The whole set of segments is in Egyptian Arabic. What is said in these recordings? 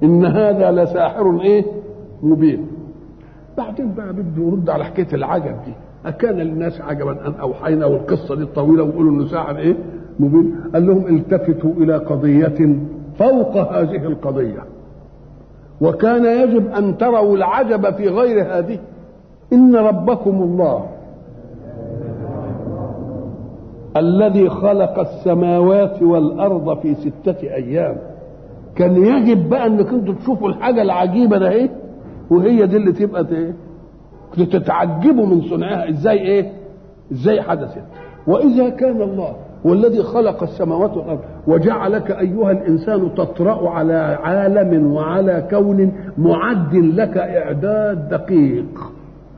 ان هذا لساحر ايه مبين بعدين بقى بده يرد على حكايه العجب دي أكان للناس عجبا أن أوحينا والقصة دي الطويلة ويقولوا إنه ساحر إيه؟ مبين قال لهم التفتوا إلى قضية فوق هذه القضية وكان يجب أن تروا العجب في غير هذه إن ربكم الله الذي خلق السماوات والأرض في ستة أيام كان يجب بقى انك انتوا تشوفوا الحاجة العجيبة ده ايه وهي دي اللي تبقى ايه تتعجبوا من صنعها ازاي ايه ازاي حدثت واذا كان الله والذي خلق السماوات والارض وجعلك ايها الانسان تطرا على عالم وعلى كون معد لك اعداد دقيق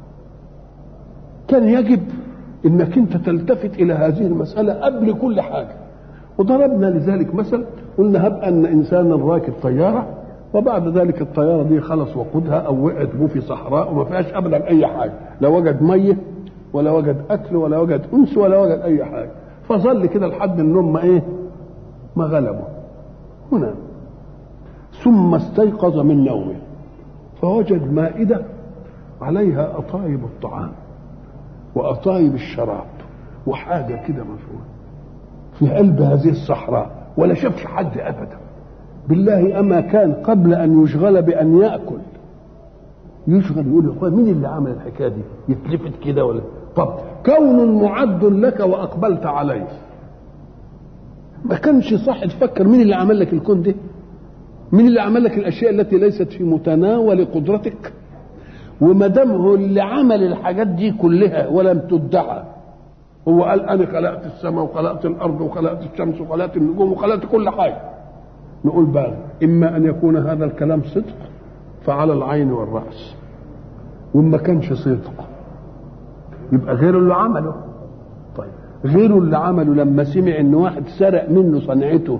كان يجب انك انت تلتفت الى هذه المساله قبل كل حاجه وضربنا لذلك مثل قلنا هب ان انسانا راكب طياره وبعد ذلك الطياره دي خلص وقودها او وقعت بو في صحراء وما فيهاش ابدا اي حاجه لا وجد ميه ولا وجد اكل ولا وجد انس ولا وجد اي حاجه فظل كده لحد النوم ما ايه ما غلبه هنا ثم استيقظ من نومه فوجد مائده عليها اطايب الطعام واطايب الشراب وحاجه كده مفعوله في قلب هذه الصحراء ولا شافش حد ابدا بالله اما كان قبل ان يشغل بان ياكل يشغل يقول يا اخوان مين اللي عمل الحكايه دي يتلفت كده ولا طب كون معد لك واقبلت عليه ما كانش صح تفكر مين اللي عمل لك الكون ده مين اللي عمل لك الاشياء التي ليست في متناول قدرتك وما دام هو اللي عمل الحاجات دي كلها ولم تدعى هو قال انا خلقت السماء وخلقت الارض وخلقت الشمس وخلقت النجوم وخلقت كل حاجه نقول بقى اما ان يكون هذا الكلام صدق فعلى العين والراس وما كانش صدق يبقى غيره اللي عمله طيب غيره اللي عمله لما سمع ان واحد سرق منه صنعته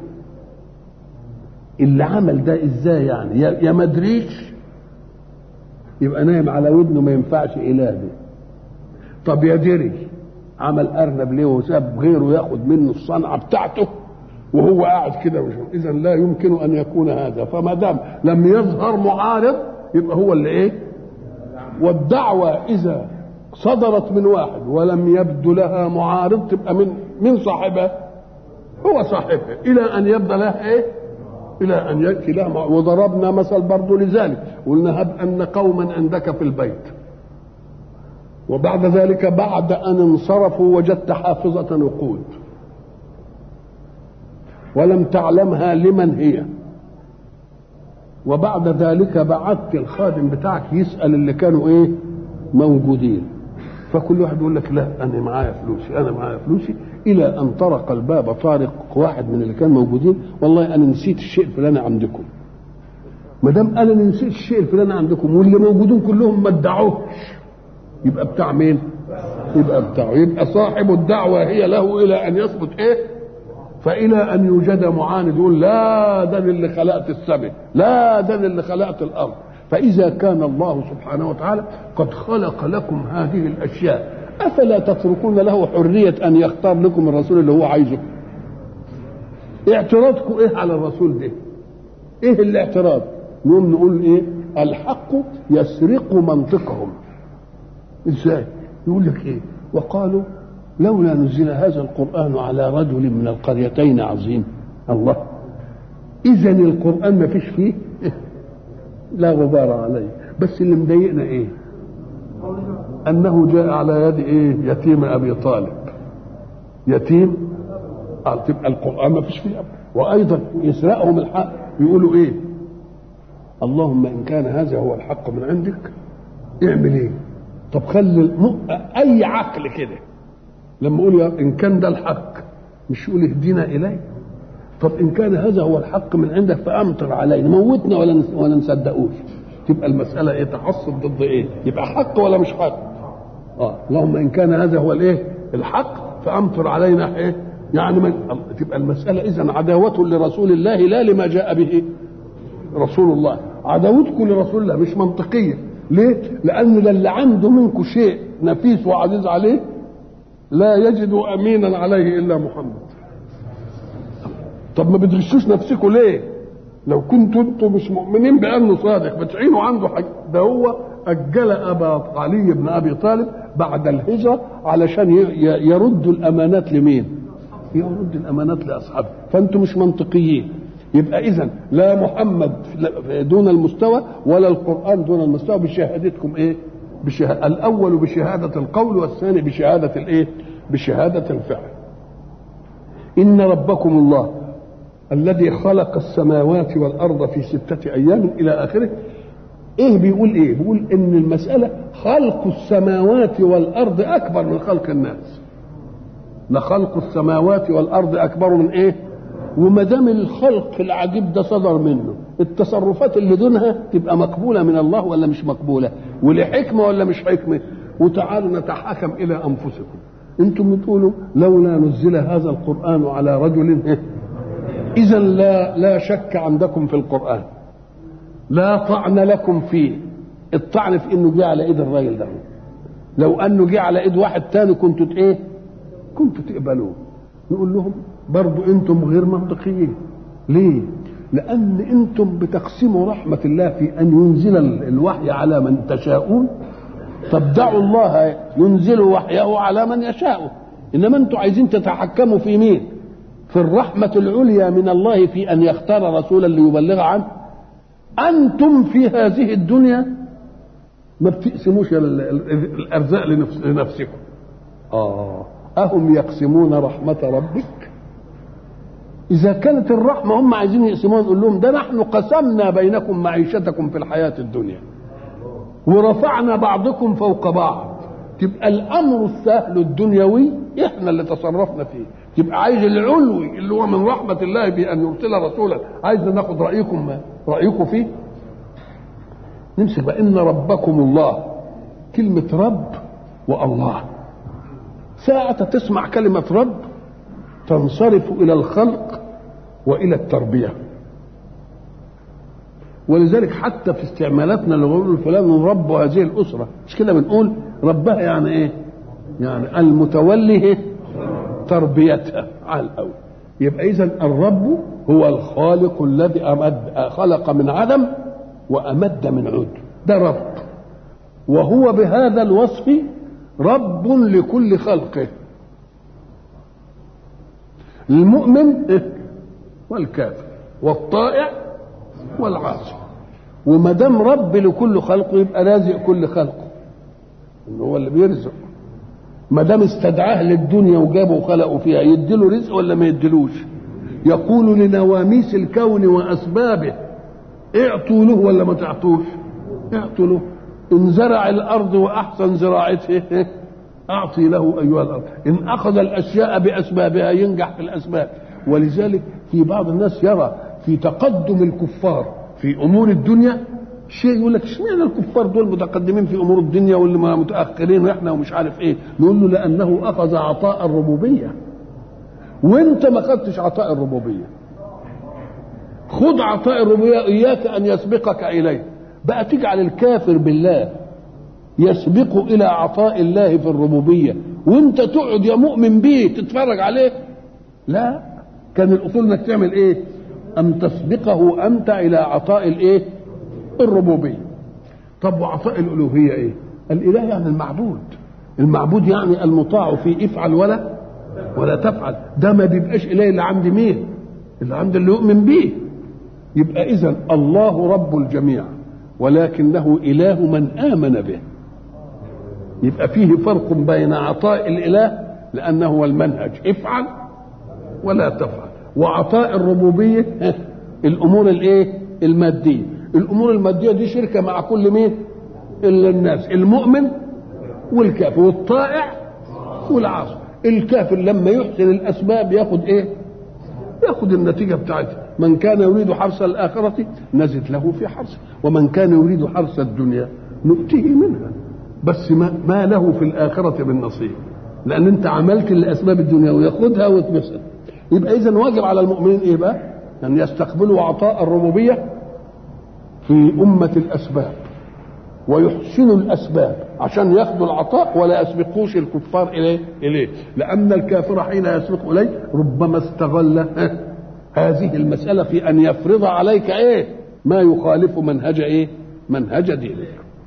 اللي عمل ده ازاي يعني يا ما ادريش يبقى نايم على ودنه ما ينفعش اله دي طب يا دري عمل ارنب ليه وساب غيره ياخد منه الصنعه بتاعته وهو قاعد كده اذا لا يمكن ان يكون هذا فما دام لم يظهر معارض يبقى هو اللي ايه والدعوه اذا صدرت من واحد ولم يبدو لها معارض تبقى من من صاحبها هو صاحبها الى ان يبدو لها ايه الى ان ياتي لها مع... وضربنا مثل برضه لذلك قلنا هب ان قوما عندك في البيت وبعد ذلك بعد ان انصرفوا وجدت حافظه نقود ولم تعلمها لمن هي وبعد ذلك بعثت الخادم بتاعك يسال اللي كانوا ايه موجودين فكل واحد يقول لك لا انا معايا فلوسي انا معايا فلوسي الى ان طرق الباب طارق واحد من اللي كانوا موجودين والله انا نسيت الشيء الفلاني عندكم ما دام انا نسيت الشيء الفلاني عندكم واللي موجودين كلهم ما ادعوش يبقى بتاع مين؟ يبقى بتاعه يبقى صاحب الدعوه هي له الى ان يثبت ايه؟ فإلى أن يوجد معاند يقول لا ده اللي خلقت السماء لا ده اللي خلقت الأرض فإذا كان الله سبحانه وتعالى قد خلق لكم هذه الأشياء أفلا تتركون له حرية أن يختار لكم الرسول اللي هو عايزه اعتراضكم إيه على الرسول ده إيه الاعتراض نقوم نقول إيه الحق يسرق منطقهم إزاي يقول لك إيه وقالوا لولا نزل هذا القرآن على رجل من القريتين عظيم الله إذا القرآن ما فيش فيه لا غبار عليه بس اللي مضايقنا إيه أنه جاء على يد إيه يتيم أبي طالب يتيم آه تبقى القرآن ما فيش فيه وأيضا يسرقهم الحق يقولوا إيه اللهم إن كان هذا هو الحق من عندك اعمل إيه طب خلي الم... أي عقل كده لما اقول ان كان ده الحق مش يقول اهدنا اليه طب ان كان هذا هو الحق من عندك فامطر علينا موتنا ولا ولا نصدقوش تبقى المساله ايه تحصل ضد ايه يبقى حق ولا مش حق اه اللهم ان كان هذا هو الايه الحق فامطر علينا ايه يعني من تبقى المساله اذا عداوته لرسول الله لا لما جاء به رسول الله عداوتكم لرسول الله مش منطقيه ليه لان اللي عنده منكم شيء نفيس وعزيز عليه لا يجد امينا عليه الا محمد طب ما بتغشوش نفسكم ليه لو كنتوا انتم مش مؤمنين بانه صادق بتعينوا عنده حاجة ده هو اجل ابا علي بن ابي طالب بعد الهجره علشان يرد الامانات لمين؟ يرد الامانات لاصحابه فانتم مش منطقيين يبقى اذا لا محمد دون المستوى ولا القران دون المستوى بشهادتكم ايه؟ بشهادة الاول بشهاده القول والثاني بشهاده الايه؟ بشهاده الفعل. ان ربكم الله الذي خلق السماوات والارض في سته ايام الى اخره ايه بيقول ايه؟ بيقول ان المساله خلق السماوات والارض اكبر من خلق الناس. لخلق السماوات والارض اكبر من ايه؟ وما دام الخلق العجيب ده صدر منه التصرفات اللي دونها تبقى مقبوله من الله ولا مش مقبوله ولحكمه ولا مش حكمه وتعالوا نتحاكم الى انفسكم انتم بتقولوا لولا نزل هذا القران على رجل اذا لا لا شك عندكم في القران لا طعن لكم فيه الطعن في انه جه على ايد الراجل ده لو انه جه على ايد واحد تاني كنتوا ايه كنتوا تقبلوه نقول لهم برضو انتم غير منطقيين ليه لان انتم بتقسموا رحمه الله في ان ينزل الوحي على من تشاءون طب دعوا الله ينزل وحيه على من يشاء انما انتم عايزين تتحكموا في مين في الرحمه العليا من الله في ان يختار رسولا ليبلغ عنه انتم في هذه الدنيا ما بتقسموش الارزاق لنفسكم اه اهم يقسمون رحمه ربك إذا كانت الرحمة هم عايزين يقسموها نقول لهم ده نحن قسمنا بينكم معيشتكم في الحياة الدنيا ورفعنا بعضكم فوق بعض تبقى الأمر السهل الدنيوي إحنا اللي تصرفنا فيه تبقى عايز العلوي اللي هو من رحمة الله بأن يرسل رسولا عايز ناخد رأيكم ما رأيكم فيه نمسك بقى إن ربكم الله كلمة رب والله ساعة تسمع كلمة رب تنصرف الى الخلق والى التربيه ولذلك حتى في استعمالاتنا اللي بنقول فلان رب هذه الاسره مش كده بنقول ربها يعني ايه؟ يعني المتولي تربيتها على الاول يبقى اذا الرب هو الخالق الذي أمد خلق من عدم وامد من عود ده رب وهو بهذا الوصف رب لكل خلقه المؤمن والكافر والطائع والعاصي وما دام رب لكل خلقه يبقى رازق كل خلقه ان هو اللي بيرزق ما دام استدعاه للدنيا وجابه وخلقه فيها يديله رزق ولا ما يديلوش يقول لنواميس الكون واسبابه اعطوا له ولا ما تعطوش اعطوا له ان زرع الارض واحسن زراعته أعطي له أيها الأرض إن أخذ الأشياء بأسبابها ينجح في الأسباب ولذلك في بعض الناس يرى في تقدم الكفار في أمور الدنيا شيء يقول لك اشمعنى الكفار دول متقدمين في امور الدنيا واللي متاخرين واحنا ومش عارف ايه نقول له لانه اخذ عطاء الربوبيه وانت ما خدتش عطاء الربوبيه خذ عطاء الربوبيه اياك ان يسبقك اليه بقى تجعل الكافر بالله يسبق الى عطاء الله في الربوبيه وانت تقعد يا مؤمن بيه تتفرج عليه لا كان الاصول انك تعمل ايه ان تسبقه انت الى عطاء الايه الربوبيه طب وعطاء الالوهيه ايه الاله يعني المعبود المعبود يعني المطاع في افعل ولا ولا تفعل ده ما بيبقاش اله اللي عند مين اللي عند اللي يؤمن بيه يبقى اذا الله رب الجميع ولكنه اله من امن به يبقى فيه فرق بين عطاء الاله لانه هو المنهج افعل ولا تفعل وعطاء الربوبيه الامور الايه الماديه الامور الماديه دي شركه مع كل مين الا الناس المؤمن والكافر والطائع والعاصي الكافر لما يحسن الاسباب ياخد ايه ياخد النتيجه بتاعتها من كان يريد حرث الاخره نزد له في حرثه ومن كان يريد حرث الدنيا نؤتيه منها بس ما, ما له في الآخرة من نصيب لأن أنت عملت الأسباب الدنيا وياخدها ويتبسط يبقى إذا واجب على المؤمنين إيه بقى؟ أن يستقبلوا عطاء الربوبية في أمة الأسباب ويحسنوا الأسباب عشان ياخدوا العطاء ولا يسبقوش الكفار إليه إليه لأن الكافر حين يسبق إليه ربما استغل هذه المسألة في أن يفرض عليك إيه ما يخالف منهج إيه منهج دينك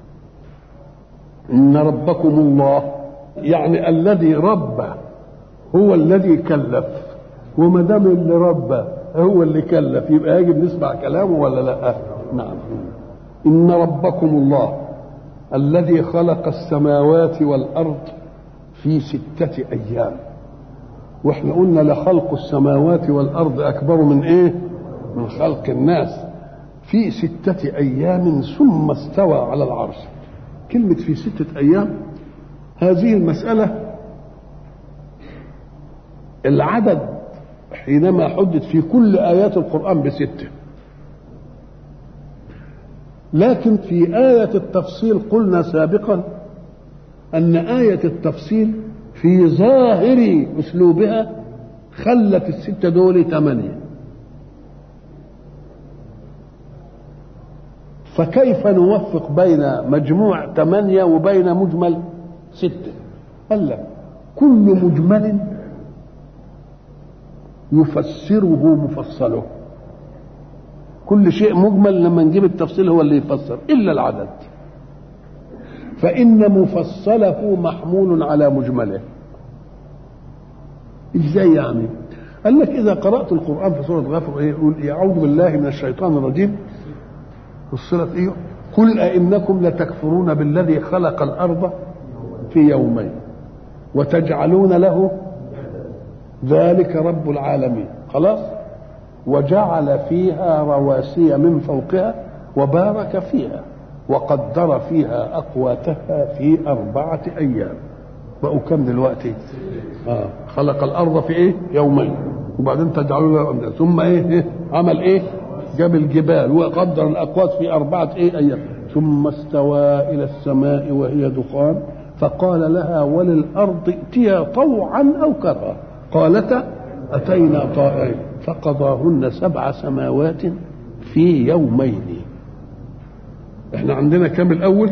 إن ربكم الله يعني الذي ربى هو الذي كلف وما دام اللي ربى هو اللي كلف يبقى يجب نسمع كلامه ولا لا نعم إن ربكم الله الذي خلق السماوات والأرض في ستة أيام واحنا قلنا لخلق السماوات والأرض أكبر من إيه من خلق الناس في ستة أيام ثم استوى على العرش كلمة في ستة أيام هذه المسألة العدد حينما حدد في كل آيات القرآن بستة لكن في آية التفصيل قلنا سابقا أن آية التفصيل في ظاهر أسلوبها خلت الستة دول ثمانية فكيف نوفق بين مجموع ثمانية وبين مجمل ستة قال لك كل مجمل يفسره مفصله كل شيء مجمل لما نجيب التفصيل هو اللي يفسر إلا العدد فإن مفصله محمول على مجمله ازاي يعني قال لك إذا قرأت القرآن في سورة غافر إيه يقول أعوذ بالله من الشيطان الرجيم فصلت إيه قل أئنكم لتكفرون بالذي خلق الأرض في يومين وتجعلون له ذلك رب العالمين خلاص وجعل فيها رواسي من فوقها وبارك فيها وقدر فيها أقواتها في أربعة أيام بقوا كم دلوقتي؟ آه. خلق الأرض في إيه؟ يومين وبعدين تجعلوا له أمدا ثم إيه؟, إيه؟ عمل إيه؟ جاب الجبال وقدر الأقوات في أربعة إيه أيام ثم استوى إلى السماء وهي دخان فقال لها وللأرض ائتيا طوعا أو كرها قالتا أتينا طائعين فقضاهن سبع سماوات في يومين احنا عندنا كام الأول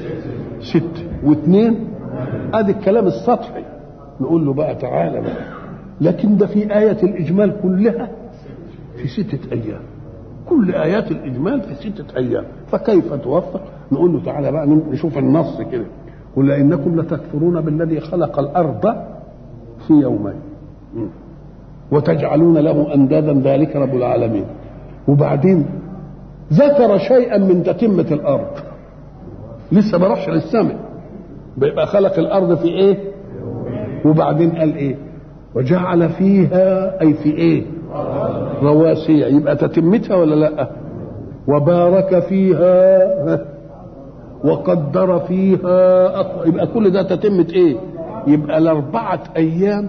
ست واثنين ادي الكلام السطحي نقول له بقى تعالى بقى لكن ده في آية الإجمال كلها في ستة أيام كل آيات الإجمال في ستة أيام فكيف توفق نقول له تعالى بقى نشوف النص كده قل إنكم لتكفرون بالذي خلق الأرض في يومين وتجعلون له أندادا ذلك رب العالمين وبعدين ذكر شيئا من تتمة الأرض لسه ما راحش للسماء بيبقى خلق الأرض في إيه وبعدين قال إيه وجعل فيها أي في إيه رواسي يبقى تتمتها ولا لا وبارك فيها وقدر فيها يبقى كل ده تتمة ايه يبقى الاربعة ايام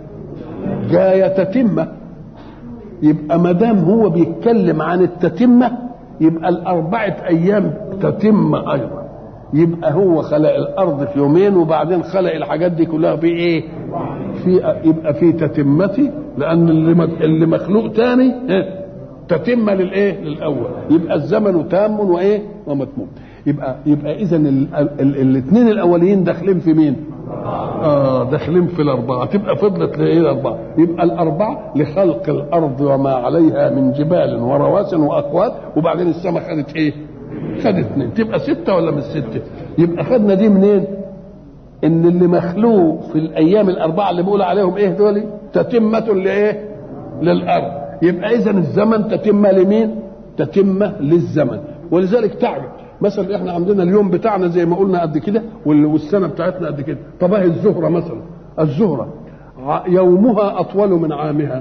جاية تتمة يبقى ما دام هو بيتكلم عن التتمة يبقى الأربعة أيام تتمة أيضا يبقى هو خلق الأرض في يومين وبعدين خلق الحاجات دي كلها في إيه؟ في يبقى في تتمتي لأن اللي اللي مخلوق تاني تتمة للإيه؟ للأول يبقى الزمن تام وإيه؟ ومتموم يبقى يبقى إذا الاثنين الأولين داخلين في مين؟ آه داخلين في الأربعة تبقى فضلت لإيه الأربعة يبقى الأربعة لخلق الأرض وما عليها من جبال ورواسي وأقوات وبعدين السماء خدت إيه خدت اثنين تبقى ستة ولا مش ستة يبقى خدنا دي منين إن اللي مخلوق في الأيام الأربعة اللي بقول عليهم إيه دول تتمة لإيه للأرض يبقى إذا الزمن تتمة لمين تتمة للزمن ولذلك تعجب مثلا احنا عندنا اليوم بتاعنا زي ما قلنا قد كده والسنه بتاعتنا قد كده طب اهي الزهره مثلا الزهره يومها اطول من عامها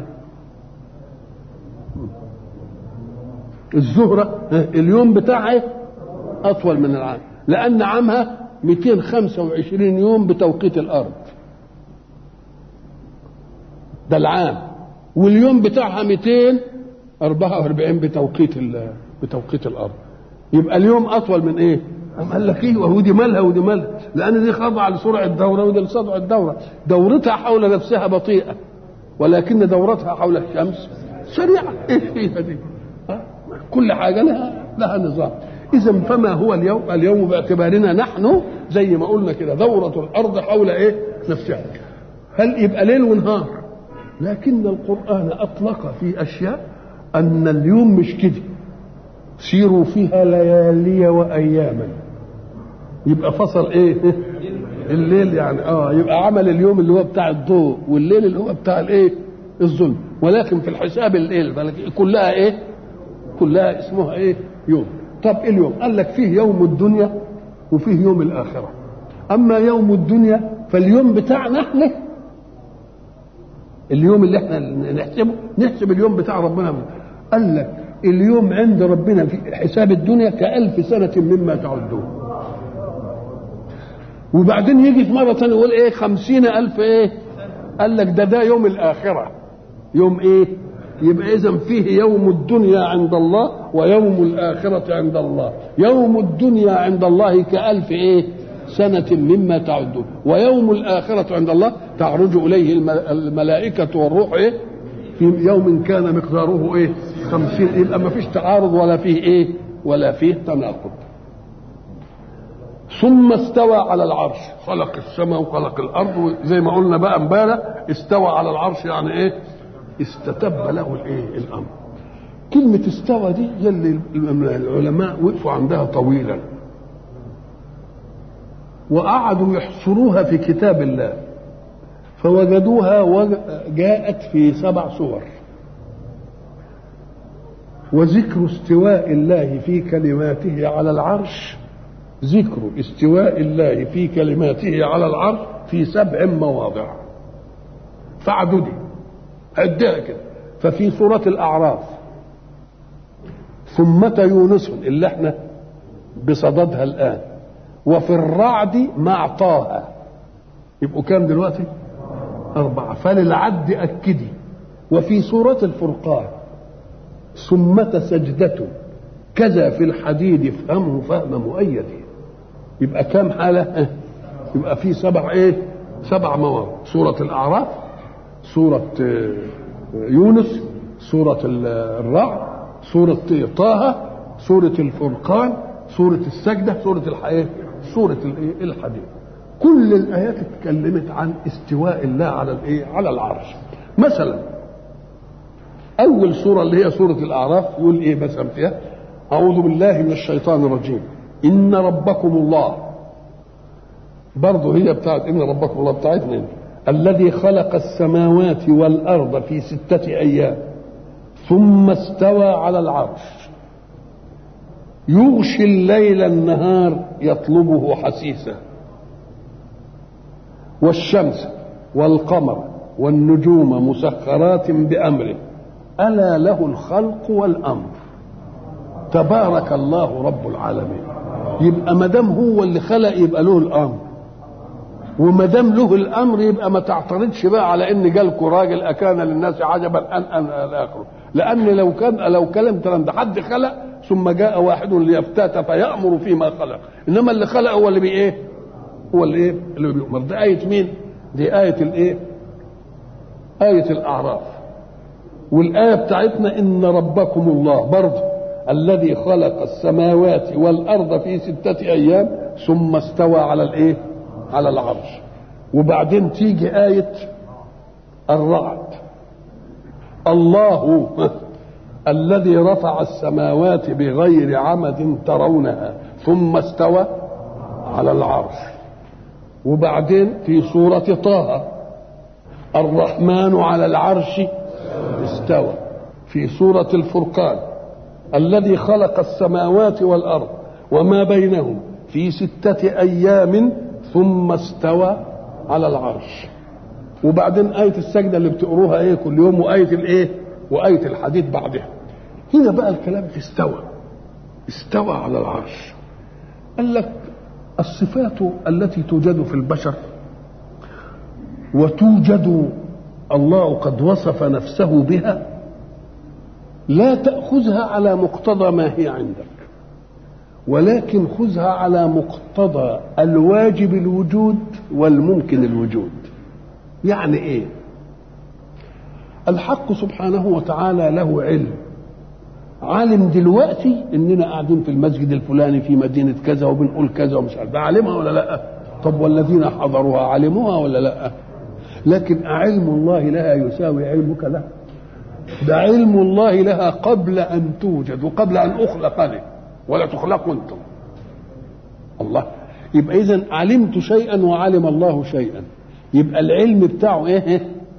الزهره اليوم بتاعها اطول من العام لان عامها 225 يوم بتوقيت الارض ده العام واليوم بتاعها 244 بتوقيت بتوقيت الارض يبقى اليوم اطول من ايه؟ قام قال لك ايه ودي مالها ودي مالها لان دي خاضعه لسرعه الدوره ودي لسرعه الدوره دورتها حول نفسها بطيئه ولكن دورتها حول الشمس سريعه ايه فيها دي؟ كل حاجه لها لها نظام اذا فما هو اليوم؟ اليوم باعتبارنا نحن زي ما قلنا كده دوره الارض حول ايه؟ نفسها هل يبقى ليل ونهار لكن القران اطلق في اشياء ان اليوم مش كده سيروا فيها ليالي واياما يبقى فصل ايه الليل يعني اه يبقى عمل اليوم اللي هو بتاع الضوء والليل اللي هو بتاع الايه الظلم ولكن في الحساب الايه كلها ايه كلها اسمها ايه يوم طب إيه اليوم قال لك فيه يوم الدنيا وفيه يوم الاخره اما يوم الدنيا فاليوم بتاعنا احنا اليوم اللي احنا نحسبه نحسب اليوم بتاع ربنا قال لك اليوم عند ربنا في حساب الدنيا كألف سنة مما تعدون وبعدين يجي في مرة ثانية يقول ايه خمسين ألف ايه قال لك ده ده يوم الآخرة يوم ايه يبقى إذا فيه يوم الدنيا عند الله ويوم الآخرة عند الله يوم الدنيا عند الله كألف ايه سنة مما تعدون ويوم الآخرة عند الله تعرج إليه الملائكة والروح إيه في يوم كان مقداره إيه خمسين يبقى ما فيش تعارض ولا فيه إيه ولا فيه تناقض ثم استوى على العرش خلق السماء وخلق الأرض زي ما قلنا بقى امبارح استوى على العرش يعني إيه استتب له الإيه الأمر كلمة استوى دي يلي العلماء وقفوا عندها طويلا وقعدوا يحصروها في كتاب الله فوجدوها جاءت في سبع سور وذكر استواء الله في كلماته على العرش ذكر استواء الله في كلماته على العرش في سبع مواضع فاعددي عدها كده ففي سورة الأعراف ثمة يونس اللي احنا بصددها الآن وفي الرعد مع طه يبقوا كام دلوقتي أربعة فللعد أكدي وفي سورة الفرقان ثمة سجدة كذا في الحديد افهمه فهم مؤيد يبقى كام حالة يبقى في سبع ايه سبع مواضع سورة الأعراف سورة يونس سورة الرعد سورة طه سورة الفرقان سورة السجدة سورة الحياة سورة الحديد كل الآيات اتكلمت عن استواء الله على الايه على العرش مثلا أول سورة اللي هي سورة الأعراف يقول إيه مثلا فيها أعوذ بالله من الشيطان الرجيم إن ربكم الله برضه هي بتاعت إن ربكم الله بتاعتنا الذي خلق السماوات والأرض في ستة أيام ثم استوى على العرش يغشي الليل النهار يطلبه حسيسا والشمس والقمر والنجوم مسخرات بأمره ألا له الخلق والأمر تبارك الله رب العالمين يبقى ما دام هو اللي خلق يبقى له الأمر وما دام له الامر يبقى ما تعترضش بقى على ان جالكوا راجل اكان للناس عجبا ان ان الى اخره لان لو كان لو كلام كلام ده حد خلق ثم جاء واحد ليفتات فيامر فيما خلق انما اللي خلق هو اللي بي ايه هو اللي ايه اللي بيؤمر دي ايه مين دي ايه الايه ايه الاعراف والايه بتاعتنا ان ربكم الله برضه الذي خلق السماوات والارض في سته ايام ثم استوى على الايه على العرش وبعدين تيجي آية الرعد الله الذي رفع السماوات بغير عمد ترونها ثم استوى على العرش وبعدين في سورة طه الرحمن على العرش استوى في سورة الفرقان الذي خلق السماوات والأرض وما بينهم في ستة أيام ثم استوى على العرش وبعدين آية السجدة اللي بتقروها إيه كل يوم وآية الإيه وآية الحديد بعدها هنا بقى الكلام في استوى استوى على العرش قال لك الصفات التي توجد في البشر وتوجد الله قد وصف نفسه بها لا تأخذها على مقتضى ما هي عندك ولكن خذها على مقتضى الواجب الوجود والممكن الوجود يعني ايه الحق سبحانه وتعالى له علم عالم دلوقتي اننا قاعدين في المسجد الفلاني في مدينه كذا وبنقول كذا ومش عارف عالمها ولا لا طب والذين حضروها علموها ولا لا لكن علم الله لها يساوي علمك لها ده علم الله لها قبل ان توجد وقبل ان اخلق انا ولا تخلقوا انتم الله يبقى اذا علمت شيئا وعلم الله شيئا يبقى العلم بتاعه ايه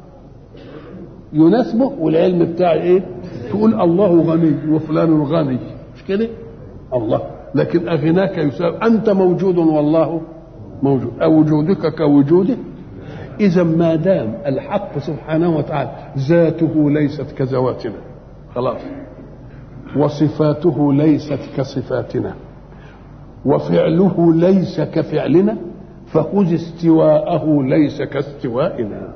يناسبه والعلم بتاعه ايه تقول الله غني وفلان غني مش كده الله لكن اغناك يساوي انت موجود والله موجود او وجودك كوجوده اذا ما دام الحق سبحانه وتعالى ذاته ليست كذواتنا خلاص وصفاته ليست كصفاتنا وفعله ليس كفعلنا فخذ استواءه ليس كاستوائنا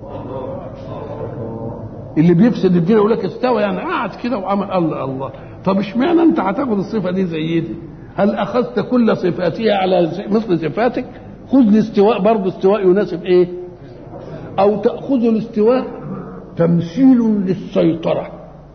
اللي بيفسد الدين يقول لك استوى يعني قعد كده وعمل الله الله طب اشمعنى انت هتاخد الصفه دي زي دي هل اخذت كل صفاتها على مثل صفاتك خذ الاستواء برضه استواء يناسب ايه او تاخذ الاستواء تمثيل للسيطره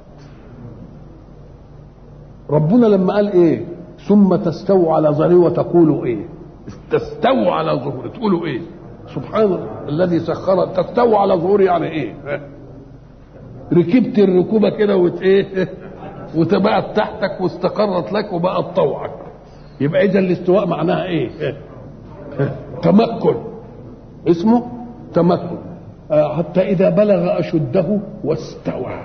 ربنا لما قال ايه ثم تستووا على ظهره وتقولوا ايه تستووا على ظهوره تقولوا ايه سبحان الذي سخر تستووا على ظهوره يعني ايه ركبت الركوبه كده وت ايه وتبقت تحتك واستقرت لك وبقت طوعك يبقى اذا الاستواء معناها ايه تمكن اسمه تمكن حتى اذا بلغ اشده واستوى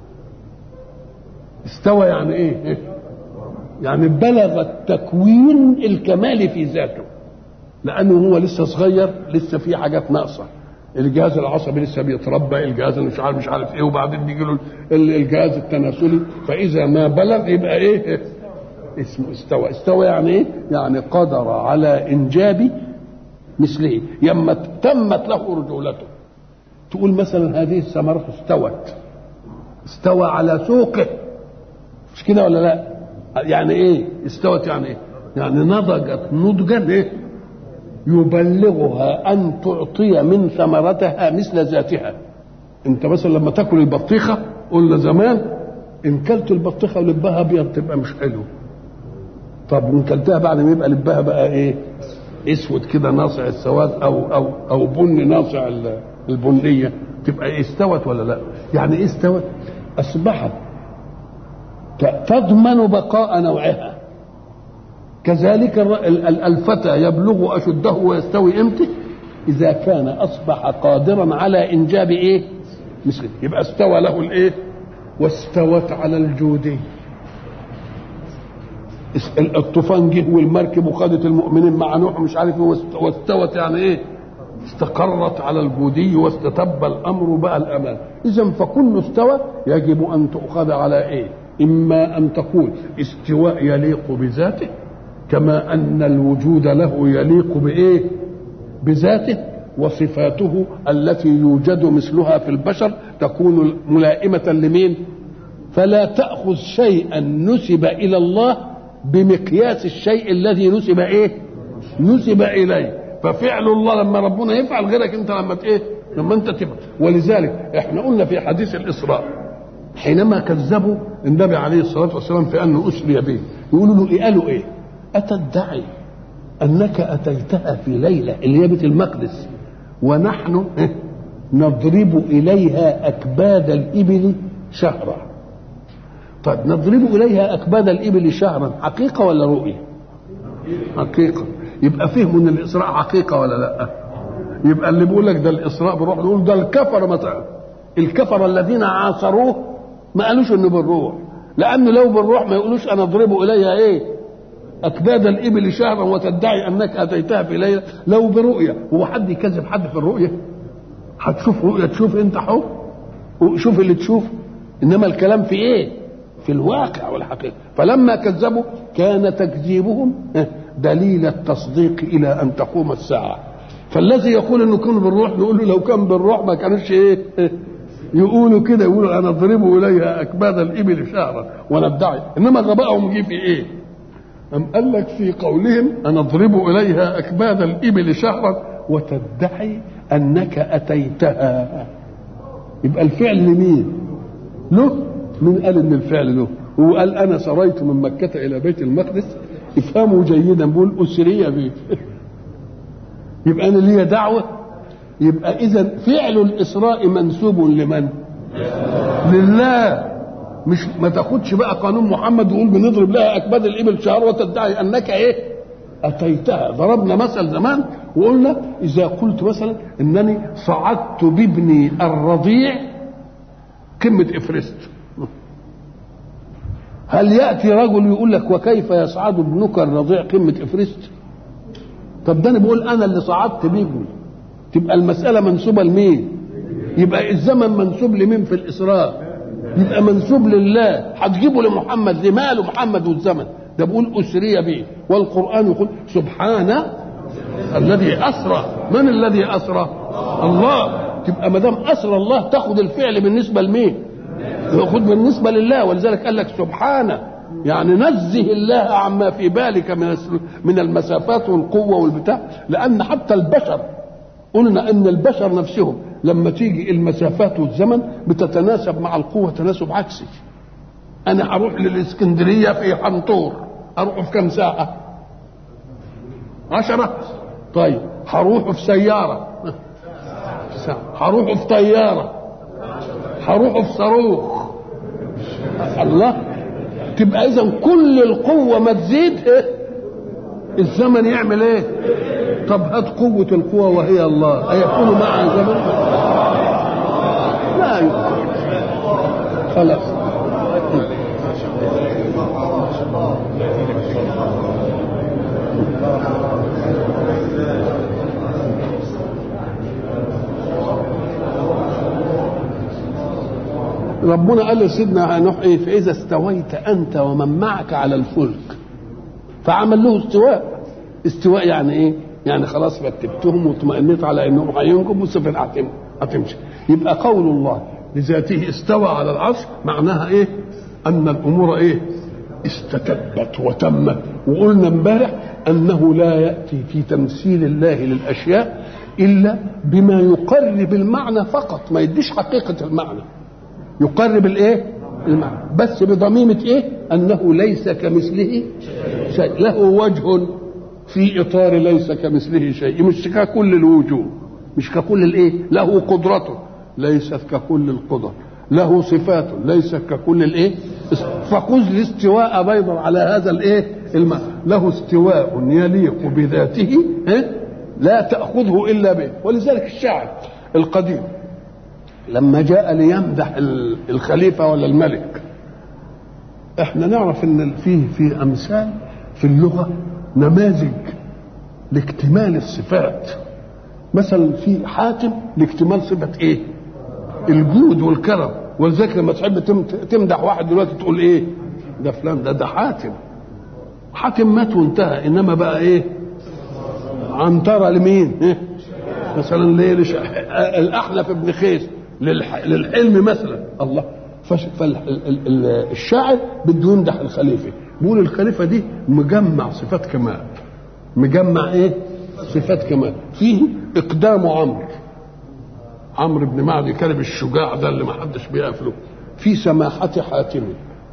استوى يعني ايه يعني بلغ التكوين الكمالي في ذاته لانه هو لسه صغير لسه في حاجات ناقصه الجهاز العصبي لسه بيتربى الجهاز مش عارف مش عارف ايه وبعدين بيجي له الجهاز التناسلي فاذا ما بلغ يبقى ايه اسمه استوى استوى يعني ايه يعني قدر على انجاب مثله يما تمت له رجولته تقول مثلا هذه الثمرة استوت استوى على سوقه مش كده ولا لا يعني ايه استوت يعني ايه يعني نضجت نضجا ايه يبلغها ان تعطي من ثمرتها مثل ذاتها انت مثلا لما تاكل البطيخه قلنا زمان ان كلت البطيخه ولبها ابيض تبقى مش حلو طب وان كلتها بعد ما يبقى لبها بقى ايه اسود كده ناصع السواد او او او بني ناصع البنيه تبقى إيه استوت ولا لا يعني ايه استوت اصبحت تضمن بقاء نوعها كذلك الفتى يبلغ اشده ويستوي امتى اذا كان اصبح قادرا على انجاب ايه مثل يبقى استوى له الايه واستوت على الجودي الطوفان جه والمركب وخدت المؤمنين مع نوح مش عارف ايه واستوت يعني ايه استقرت على الجودي واستتب الامر بقى الامان اذا فكل استوى يجب ان تؤخذ على ايه اما ان تقول استواء يليق بذاته كما ان الوجود له يليق بايه بذاته وصفاته التي يوجد مثلها في البشر تكون ملائمه لمين فلا تاخذ شيئا نسب الى الله بمقياس الشيء الذي نسب ايه نسب اليه ففعل الله لما ربنا يفعل غيرك انت لما ايه لما انت تفعل ولذلك احنا قلنا في حديث الاسراء حينما كذبوا النبي عليه الصلاه والسلام في انه اسري به يقولوا له ايه قالوا ايه اتدعي انك اتيتها في ليله اللي هي بيت المقدس ونحن نضرب اليها اكباد الابل شهرا طيب نضرب اليها اكباد الابل شهرا حقيقه ولا رؤيه حقيقه يبقى فهم ان الاسراء حقيقه ولا لا يبقى اللي بيقول لك ده الاسراء بروح يقول ده الكفر مثلا الكفر الذين عاصروه ما قالوش انه بالروح لانه لو بالروح ما يقولوش انا اضرب اليها ايه اكباد الابل شهرا وتدعي انك اتيتها في ليله لو برؤيه هو حد يكذب حد في الرؤيه هتشوف رؤيه تشوف انت حب شوف اللي تشوف انما الكلام في ايه في الواقع والحقيقه فلما كذبوا كان تكذيبهم دليل التصديق الى ان تقوم الساعه فالذي يقول انه كان بالروح نقول له لو كان بالروح ما كانوش ايه يقولوا كده يقولوا انا اضرب اليها اكباد الابل شهرا وندعي انما غبائهم جه في ايه؟ أم قال لك في قولهم أنا أضرب إليها أكباد الإبل شهرا وتدعي أنك أتيتها يبقى الفعل لمين؟ له؟ من قال إن الفعل له؟ هو قال أنا سريت من مكة إلى بيت المقدس افهموا جيدا بقول أسرية بيت يبقى أنا ليا دعوة يبقى إذا فعل الإسراء منسوب لمن؟ لله مش ما تاخدش بقى قانون محمد ويقول بنضرب لها اكباد الابل شهر وتدعي انك ايه اتيتها ضربنا مثل زمان وقلنا اذا قلت مثلا انني صعدت بابني الرضيع قمه افرست هل ياتي رجل يقول لك وكيف يصعد ابنك الرضيع قمه افرست طب ده انا بقول انا اللي صعدت بابني تبقى المساله منسوبه لمين يبقى الزمن منسوب لمين في الاسراء يبقى منسوب لله هتجيبه لمحمد ليه ماله محمد والزمن ده بيقول اسري به والقران يقول سبحان الذي اسرى من الذي اسرى الله تبقى ما دام اسرى الله تاخد الفعل بالنسبه لمين ياخد بالنسبه لله ولذلك قال لك سبحانه يعني نزه الله عما في بالك من من المسافات والقوه والبتاع لان حتى البشر قلنا ان البشر نفسهم لما تيجي المسافات والزمن بتتناسب مع القوه تناسب عكسي انا هروح للاسكندريه في حنطور اروح في كم ساعه عشرة طيب هروح في سيارة ساعة هروح في طيارة هروح في صاروخ الله تبقى اذا كل القوة ما تزيد إيه؟ الزمن يعمل ايه طب هات قوة القوة وهي الله أيكون معها زمن لا يمكن خلاص ربنا قال لسيدنا نوح ايه فاذا استويت انت ومن معك على الفلك فعمل له استواء استواء يعني ايه يعني خلاص رتبتهم واطمئنيت على انهم هينجم والسفينه هتمشي يبقى قول الله لذاته استوى على العرش معناها ايه ان الامور ايه استتبت وتمت وقلنا امبارح انه لا ياتي في تمثيل الله للاشياء الا بما يقرب المعنى فقط ما يديش حقيقه المعنى يقرب الايه المعنى بس بضميمه ايه انه ليس كمثله شيء له وجه في اطار ليس كمثله شيء مش ككل الوجوه مش ككل الايه له قدرته ليست ككل القدر له صفات ليست ككل الايه فخذ الاستواء بيضا على هذا الايه المعنى له استواء يليق بذاته لا تاخذه الا به ولذلك الشاعر القديم لما جاء ليمدح الخليفه ولا الملك احنا نعرف ان فيه في امثال في اللغه نماذج لاكتمال الصفات مثلا في حاتم لاكتمال صفه ايه الجود والكرم ولذلك لما تحب تمدح واحد دلوقتي تقول ايه ده فلان ده ده حاتم حاتم مات وانتهى انما بقى ايه عنترة لمين إيه؟ مثلا ليه لش... الاحنف ابن خيس للح... للحلم مثلا الله فالشاعر بده يمدح الخليفه بيقول الخليفه دي مجمع صفات كمال مجمع ايه صفات كمال فيه اقدام عمرو عمرو بن معدي كلب الشجاع ده اللي ما حدش بيقف له في سماحة حاتم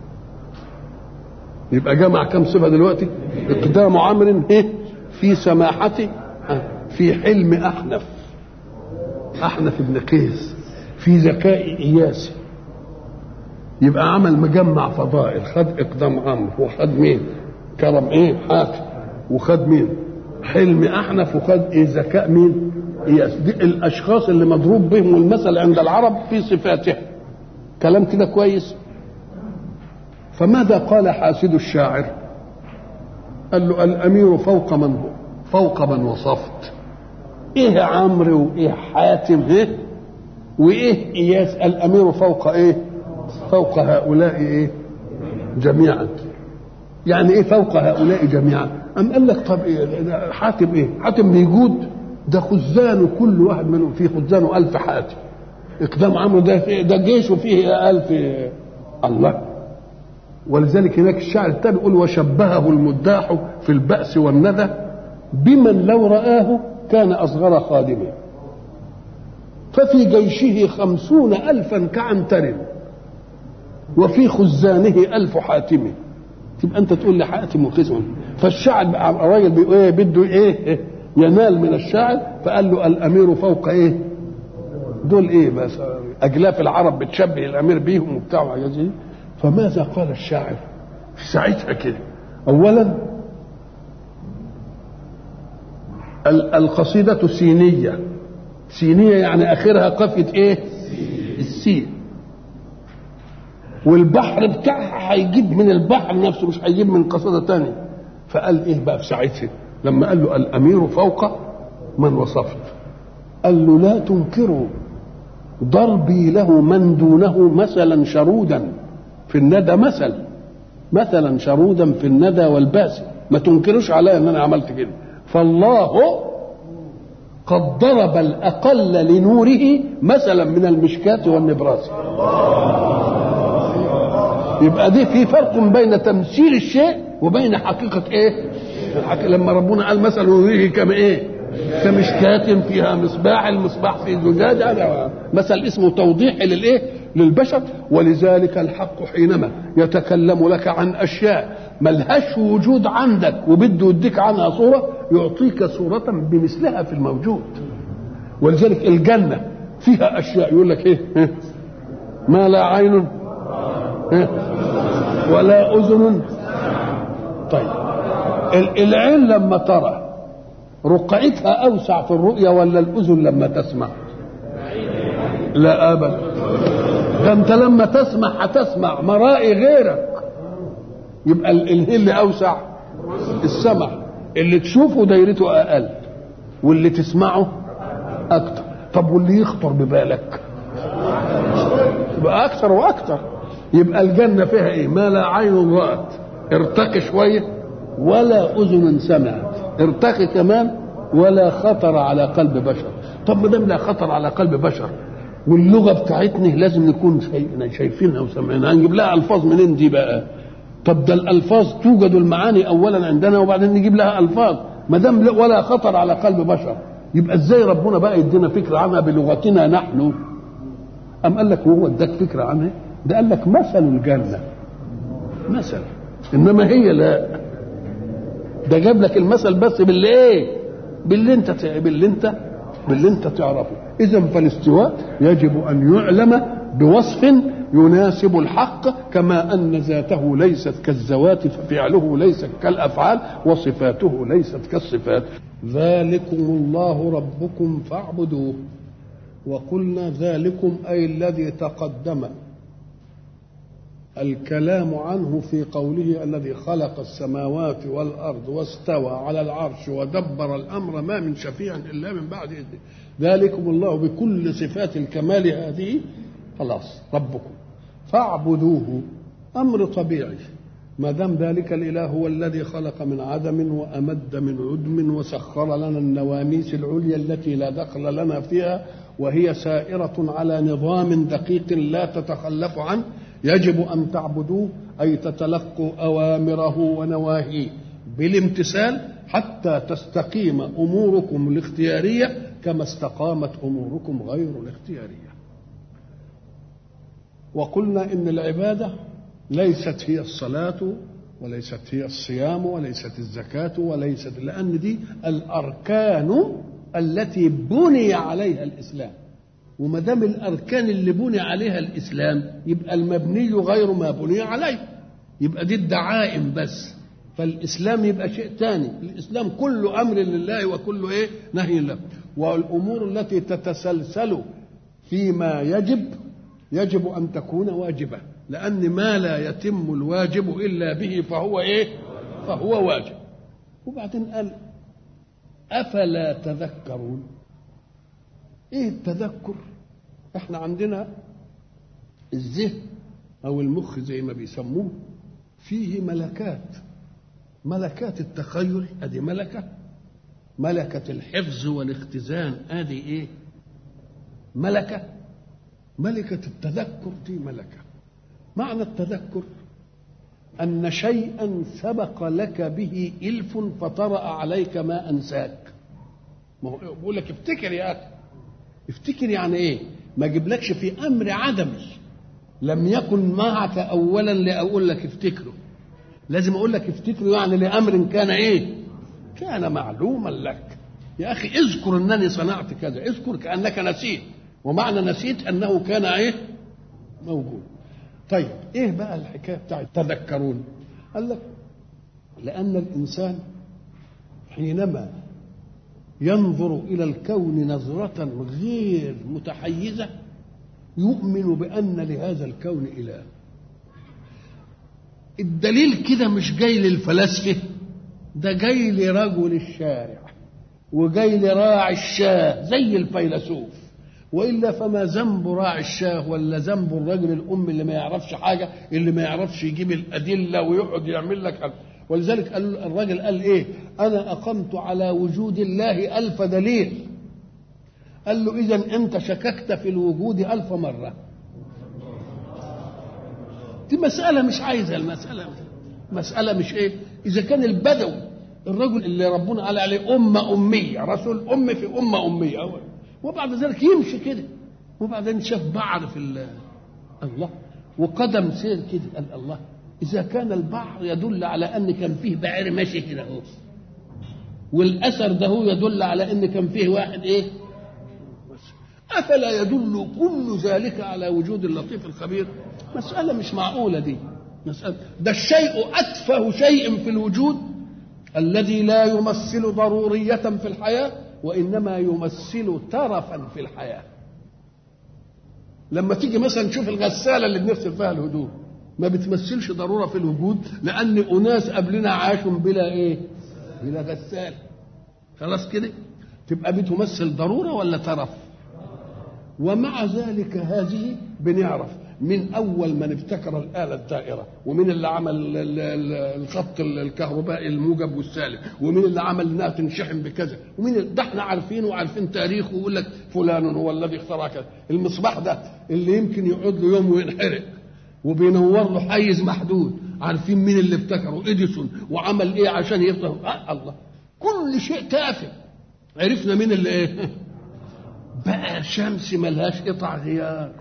يبقى جمع كم صفة دلوقتي اقدام عمرو ايه في سماحة في حلم أحنف أحنف بن قيس في ذكاء إياس يبقى عمل مجمع فضائل خد اقدام عمرو وخد مين كرم ايه حاتم وخد مين حلم احنف وخد ايه ذكاء مين إياس دي الاشخاص اللي مضروب بهم المثل عند العرب في صفاته كلام كده كويس فماذا قال حاسد الشاعر قال له الامير فوق من فوق من وصفت ايه عمرو وايه حاتم ايه وايه اياس الامير فوق ايه فوق هؤلاء ايه جميعا يعني ايه فوق هؤلاء جميعا ام قال لك طب إيه حاتم ايه حاتم بيجود ده خزانه كل واحد منهم فيه خزانه ألف حاتم اقدام عمرو ده ده جيشه فيه ألف الله ولذلك هناك الشاعر الثاني يقول وشبهه المداح في البأس والندى بمن لو رآه كان أصغر خادمه ففي جيشه خمسون ألفا كعنتر وفي خزانه ألف حاتم تبقى أنت تقول لي حاتم وخزن فالشاعر الراجل بيقول إيه بده إيه ينال من الشاعر فقال له الأمير فوق إيه دول ايه بس اجلاف العرب بتشبه الامير بيهم وبتاع وحاجات زي فماذا قال الشاعر في ساعتها كده اولا القصيدة سينية سينية يعني آخرها قافية إيه؟ السين والبحر بتاعها هيجيب من البحر نفسه مش هيجيب من قصيدة تانية فقال إيه بقى في ساعتها لما قال له الأمير فوق من وصفت قال له لا تنكروا ضربي له من دونه مثلا شرودا في الندى مثل مثلا شرودا في الندى والباس ما تنكروش عليا ان انا عملت كده فالله قد ضرب الأقل لنوره مثلا من المشكاة والنبراس يبقى دي في فرق بين تمثيل الشيء وبين حقيقة ايه لما ربنا قال مثل نوره كما ايه كمشكاة فيها مصباح المصباح في زجاج هذا مثل اسمه توضيح للايه للبشر ولذلك الحق حينما يتكلم لك عن اشياء ملهاش وجود عندك وبده يديك عنها صورة يعطيك صورة بمثلها في الموجود ولذلك الجنة فيها أشياء يقول لك إيه ما لا عين ولا أذن طيب العين لما ترى رقعتها أوسع في الرؤية ولا الأذن لما تسمع لا أبدا ده أنت لما تسمع هتسمع مرائي غيرك يبقى الايه اللي اوسع السمع اللي تشوفه دايرته اقل واللي تسمعه اكتر طب واللي يخطر ببالك يبقى اكثر واكثر يبقى الجنه فيها ايه ما لا عين رات ارتقي شويه ولا اذن سمعت ارتقي كمان ولا خطر على قلب بشر طب ما دام لا خطر على قلب بشر واللغه بتاعتنا لازم نكون شايفينها وسامعينها هنجيب لها الفاظ منين دي بقى طب ده الالفاظ توجد المعاني اولا عندنا وبعدين نجيب لها الفاظ ما دام ولا خطر على قلب بشر يبقى ازاي ربنا بقى يدينا فكره عنها بلغتنا نحن ام قال لك وهو اداك فكره عنها ده قال لك مثل الجنه مثل انما هي لا ده جاب لك المثل بس باللي ايه باللي انت باللي انت باللي انت تعرفه اذا فالاستواء يجب ان يعلم بوصف يناسب الحق كما ان ذاته ليست كالذوات ففعله ليس كالافعال وصفاته ليست كالصفات ذلكم الله ربكم فاعبدوه وقلنا ذلكم اي الذي تقدم الكلام عنه في قوله الذي خلق السماوات والارض واستوى على العرش ودبر الامر ما من شفيع الا من بعد اذنه ذلكم الله بكل صفات الكمال هذه خلاص ربكم فاعبدوه امر طبيعي ما دام ذلك الاله هو الذي خلق من عدم وامد من عدم وسخر لنا النواميس العليا التي لا دخل لنا فيها وهي سائره على نظام دقيق لا تتخلف عنه يجب ان تعبدوه اي تتلقوا اوامره ونواهيه بالامتثال حتى تستقيم اموركم الاختياريه كما استقامت اموركم غير الاختياريه وقلنا ان العباده ليست هي الصلاه وليست هي الصيام وليست الزكاه وليست لان دي الاركان التي بني عليها الاسلام وما دام الاركان اللي بني عليها الاسلام يبقى المبني غير ما بني عليه يبقى دي الدعائم بس فالاسلام يبقى شيء ثاني الاسلام كله امر لله وكله ايه نهي له والامور التي تتسلسل فيما يجب يجب ان تكون واجبه لان ما لا يتم الواجب الا به فهو ايه فهو واجب وبعدين قال افلا تذكرون ايه التذكر احنا عندنا الذهن او المخ زي ما بيسموه فيه ملكات ملكات التخيل ادي ملكه ملكه الحفظ والاختزان ادي ايه ملكه ملكه التذكر دي ملكه معنى التذكر ان شيئا سبق لك به الف فطرا عليك ما انساك ما هو بيقول لك افتكر يا اخي افتكر يعني ايه ما اجيبلكش في امر عدمي لم يكن معك اولا لاقول لك افتكره لازم اقول لك افتكره يعني لامر كان ايه كان معلوما لك يا اخي اذكر انني صنعت كذا اذكر كانك نسيت ومعنى نسيت انه كان ايه موجود طيب ايه بقى الحكايه بتاعت تذكرون قال لك لان الانسان حينما ينظر الى الكون نظره غير متحيزه يؤمن بان لهذا الكون اله الدليل كده مش جاي للفلاسفه ده جاي لرجل الشارع وجاي لراعي الشاه زي الفيلسوف والا فما ذنب راعي الشاه ولا ذنب الرجل الام اللي ما يعرفش حاجه اللي ما يعرفش يجيب الادله ويقعد يعمل لك حاجة. ولذلك قال الراجل قال ايه انا اقمت على وجود الله الف دليل قال له اذا انت شككت في الوجود الف مره دي مساله مش عايزه المساله مساله مش ايه اذا كان البدوي الرجل اللي ربنا قال عليه امه اميه رسول ام في امه اميه وبعد ذلك يمشي كده وبعدين شاف بعر في الله وقدم سير كده قال الله اذا كان البحر يدل على ان كان فيه بعير ماشي كده اهو والاثر ده هو يدل على ان كان فيه واحد ايه افلا يدل كل ذلك على وجود اللطيف الخبير مساله مش معقوله دي مساله ده الشيء اتفه شيء في الوجود الذي لا يمثل ضروريه في الحياه وانما يمثل ترفا في الحياه لما تيجي مثلا تشوف الغساله اللي بنغسل فيها الهدوم ما بتمثلش ضروره في الوجود لان اناس قبلنا عاشوا بلا ايه بلا غسال خلاص كده تبقى بتمثل ضروره ولا ترف ومع ذلك هذه بنعرف من اول من ابتكر الاله الدائره ومن اللي عمل الخط الكهربائي الموجب والسالب ومن اللي عمل انها تنشحن بكذا ومن ده احنا عارفينه وعارفين تاريخه ويقول لك فلان هو الذي اخترع كذا المصباح ده اللي يمكن يقعد له يوم وينحرق وبينور له حيز محدود عارفين مين اللي ابتكره اديسون وعمل ايه عشان يفضل آه الله كل شيء تافه عرفنا مين اللي ايه بقى شمس ملهاش قطع غيار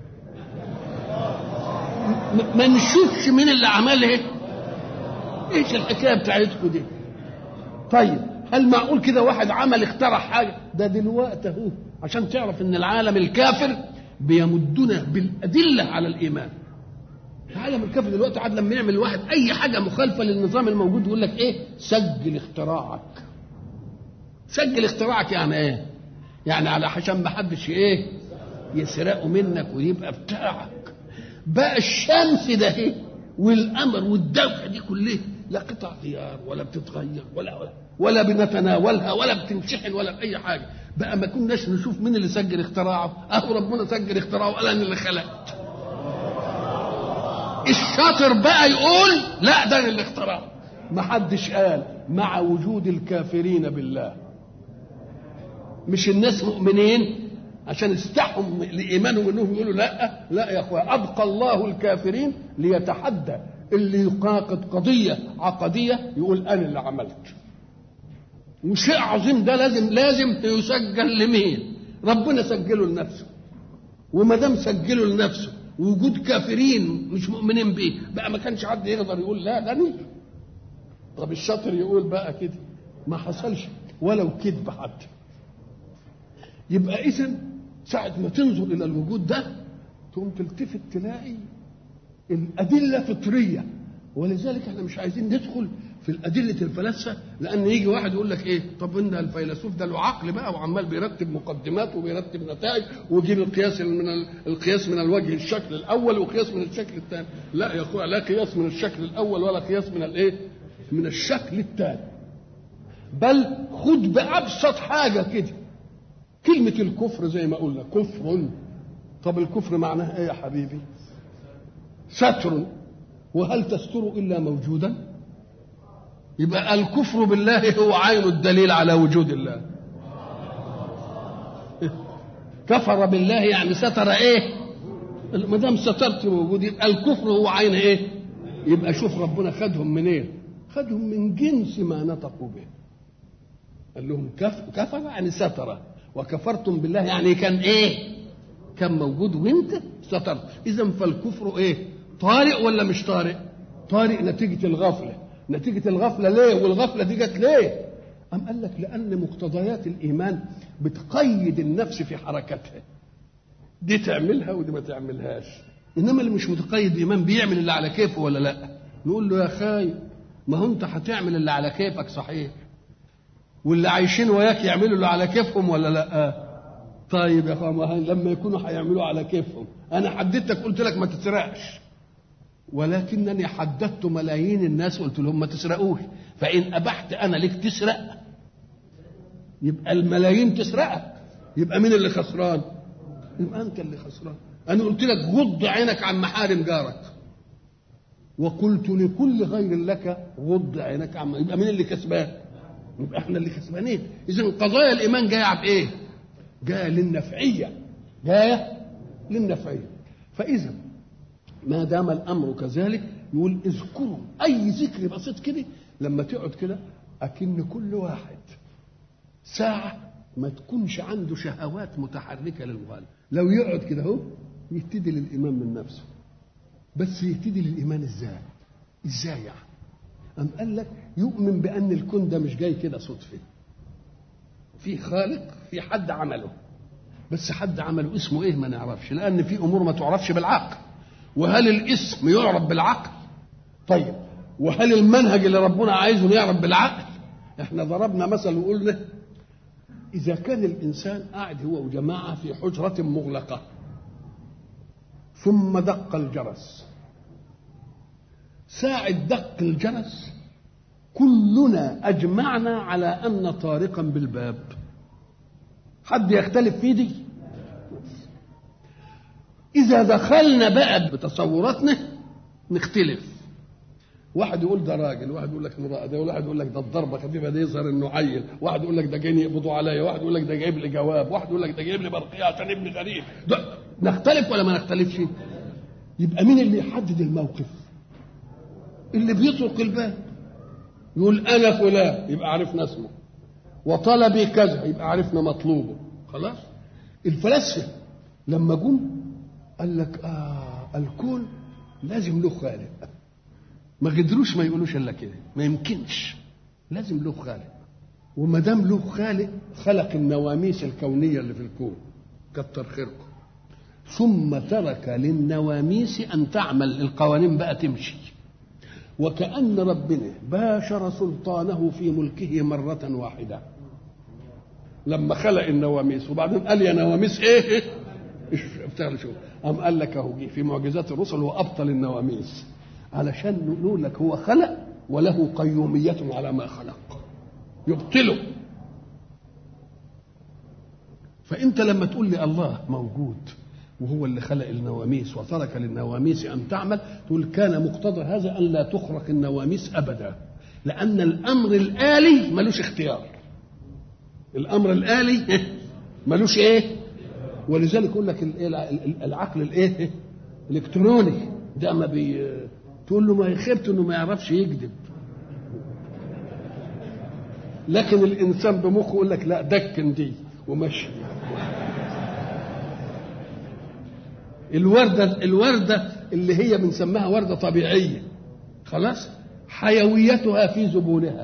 ما نشوفش مين اللي عملها ايش الحكايه بتاعتكم دي طيب هل معقول كده واحد عمل اخترع حاجه ده دلوقتي اهو عشان تعرف ان العالم الكافر بيمدنا بالادله على الايمان العالم الكافر دلوقتي عاد لما يعمل واحد اي حاجه مخالفه للنظام الموجود يقول لك ايه سجل اختراعك سجل اختراعك يعني ايه يعني على عشان ما حدش ايه يسرقه منك ويبقى بتاعك بقى الشمس ده ايه والقمر والدوله دي كلها لا قطع غيار ولا بتتغير ولا ولا ولا بنتناولها ولا بتنشحن ولا باي حاجه بقى ما كناش نشوف مين اللي سجل اختراعه اهو ربنا سجل اختراعه قال انا اللي خلقت الشاطر بقى يقول لا ده اللي اخترعه ما حدش قال مع وجود الكافرين بالله مش الناس مؤمنين عشان استحوا لايمانهم انهم يقولوا لا لا يا اخويا ابقى الله الكافرين ليتحدى اللي يناقض قضيه عقديه يقول انا اللي عملت وشيء عظيم ده لازم لازم يسجل لمين ربنا سجله لنفسه وما دام سجله لنفسه وجود كافرين مش مؤمنين بيه بقى ما كانش حد يقدر يقول لا ده نيجي طب الشاطر يقول بقى كده ما حصلش ولو كذب حتى يبقى اذا ساعة ما تنظر إلى الوجود ده تقوم تلتفت تلاقي الأدلة فطرية ولذلك احنا مش عايزين ندخل في الأدلة الفلاسفة لأن يجي واحد يقول لك إيه طب إن الفيلسوف ده له عقل بقى وعمال بيرتب مقدمات وبيرتب نتائج ويجيب القياس من القياس من الوجه الشكل الأول وقياس من الشكل الثاني لا يا أخويا لا قياس من الشكل الأول ولا قياس من الإيه من الشكل الثاني بل خد بأبسط حاجة كده كلمة الكفر زي ما قلنا كفر طب الكفر معناه ايه يا حبيبي ستر وهل تستر الا موجودا يبقى الكفر بالله هو عين الدليل على وجود الله كفر بالله يعني ستر ايه ما دام سترت وجود يبقى الكفر هو عين ايه يبقى شوف ربنا خدهم منين إيه؟ خدهم من جنس ما نطقوا به قال لهم كف كفر يعني ستر وكفرتم بالله يعني كان ايه كان موجود وانت سترت اذا فالكفر ايه طارئ ولا مش طارئ طارئ نتيجة الغفلة نتيجة الغفلة ليه والغفلة دي جت ليه أم قال لك لأن مقتضيات الإيمان بتقيد النفس في حركتها دي تعملها ودي ما تعملهاش انما اللي مش متقيد ايمان بيعمل اللي على كيفه ولا لا نقول له يا خاي ما هو انت هتعمل اللي على كيفك صحيح واللي عايشين وياك يعملوا اللي على كيفهم ولا لا طيب يا اخوان لما يكونوا هيعملوا على كيفهم انا حددتك قلت لك ما تسرقش ولكنني حددت ملايين الناس قلت لهم ما تسرقوش فان ابحت انا لك تسرق يبقى الملايين تسرقك يبقى مين اللي خسران يبقى انت اللي خسران انا قلت لك غض عينك عن محارم جارك وقلت لكل غير لك غض عينك عن يبقى مين اللي كسبان يبقى احنا اللي كسبانين اذا قضايا الايمان جايه بايه جايه للنفعيه جايه للنفعيه فاذا ما دام الامر كذلك يقول اذكروا اي ذكر بسيط كده لما تقعد كده اكن كل واحد ساعه ما تكونش عنده شهوات متحركه للغالب لو يقعد كده اهو يهتدي للايمان من نفسه بس يهتدي للايمان ازاي ازاي يعني أم قال لك يؤمن بأن الكون ده مش جاي كده صدفة في خالق في حد عمله بس حد عمله اسمه ايه ما نعرفش لأن في أمور ما تعرفش بالعقل وهل الاسم يعرف بالعقل طيب وهل المنهج اللي ربنا عايزه يعرف بالعقل احنا ضربنا مثل وقلنا إذا كان الإنسان قاعد هو وجماعة في حجرة مغلقة ثم دق الجرس ساعة دق الجرس كلنا أجمعنا على أن طارقا بالباب حد يختلف في دي إذا دخلنا بقى بتصوراتنا نختلف واحد يقول ده راجل واحد يقول لك امرأة ده واحد يقول لك ده الضربة خفيفة ده يظهر انه عيل واحد يقول لك ده جايين يقبضوا عليا واحد يقول لك ده جايب لي جواب واحد يقول لك ده جايب لي برقية عشان ابني غريب ده نختلف ولا ما نختلفش يبقى مين اللي يحدد الموقف اللي بيطرق الباب يقول انا فلان يبقى عرفنا اسمه وطلبي كذا يبقى عرفنا مطلوبه خلاص الفلاسفه لما جم قال لك اه الكون لازم له خالق ما قدروش ما يقولوش الا كده ما يمكنش لازم له خالق وما دام له خالق خلق النواميس الكونيه اللي في الكون كتر خيركم ثم ترك للنواميس ان تعمل القوانين بقى تمشي وكأن ربنا باشر سلطانه في ملكه مرة واحدة لما خلق النواميس وبعدين قال يا نواميس ايه اشتغل شو قام قال لك اهو في معجزات الرسل وابطل النواميس علشان نقول لك هو خلق وله قيومية على ما خلق يبطله فانت لما تقول لي الله موجود وهو اللي خلق النواميس وترك للنواميس ان تعمل تقول كان مقتضى هذا ان لا تخرق النواميس ابدا لان الامر الالي ملوش اختيار الامر الالي ملوش ايه ولذلك يقول لك العقل الايه الالكتروني ده ما بي تقول له ما يخبت انه ما يعرفش يكذب لكن الانسان بمخه يقول لك لا دكن دي ومشي الوردة الوردة اللي هي بنسميها وردة طبيعية خلاص حيويتها في زبونها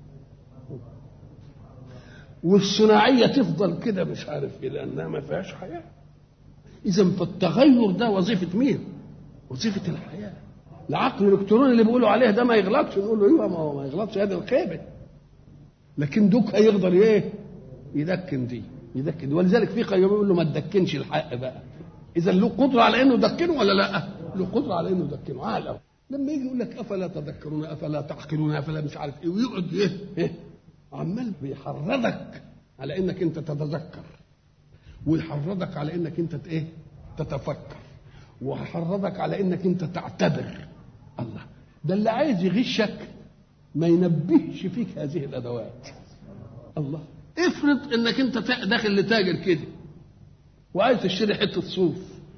والصناعية تفضل كده مش عارف ايه لأنها ما فيهاش حياة إذا فالتغير ده وظيفة مين؟ وظيفة الحياة العقل الإلكتروني اللي بيقولوا عليه ده ما يغلطش نقول له ايوه ما هو ما يغلطش هذا الخيبة لكن دوك هيقدر ايه؟ يدكن دي يدكن دي ولذلك في قيوم يقول له ما تدكنش الحق بقى اذا له قدره على انه يدكنه ولا لا؟ له قدره على انه يدكنه عالم لما يجي يقول لك افلا تذكرون افلا تعقلون افلا مش عارف ايه ويقعد ايه, إيه؟ عمال بيحرضك على انك انت تتذكر ويحرضك على انك انت ايه؟ تتفكر ويحرضك على انك انت تعتبر الله ده اللي عايز يغشك ما ينبهش فيك هذه الادوات الله افرض انك انت داخل لتاجر كده وعايز تشتري حته صوف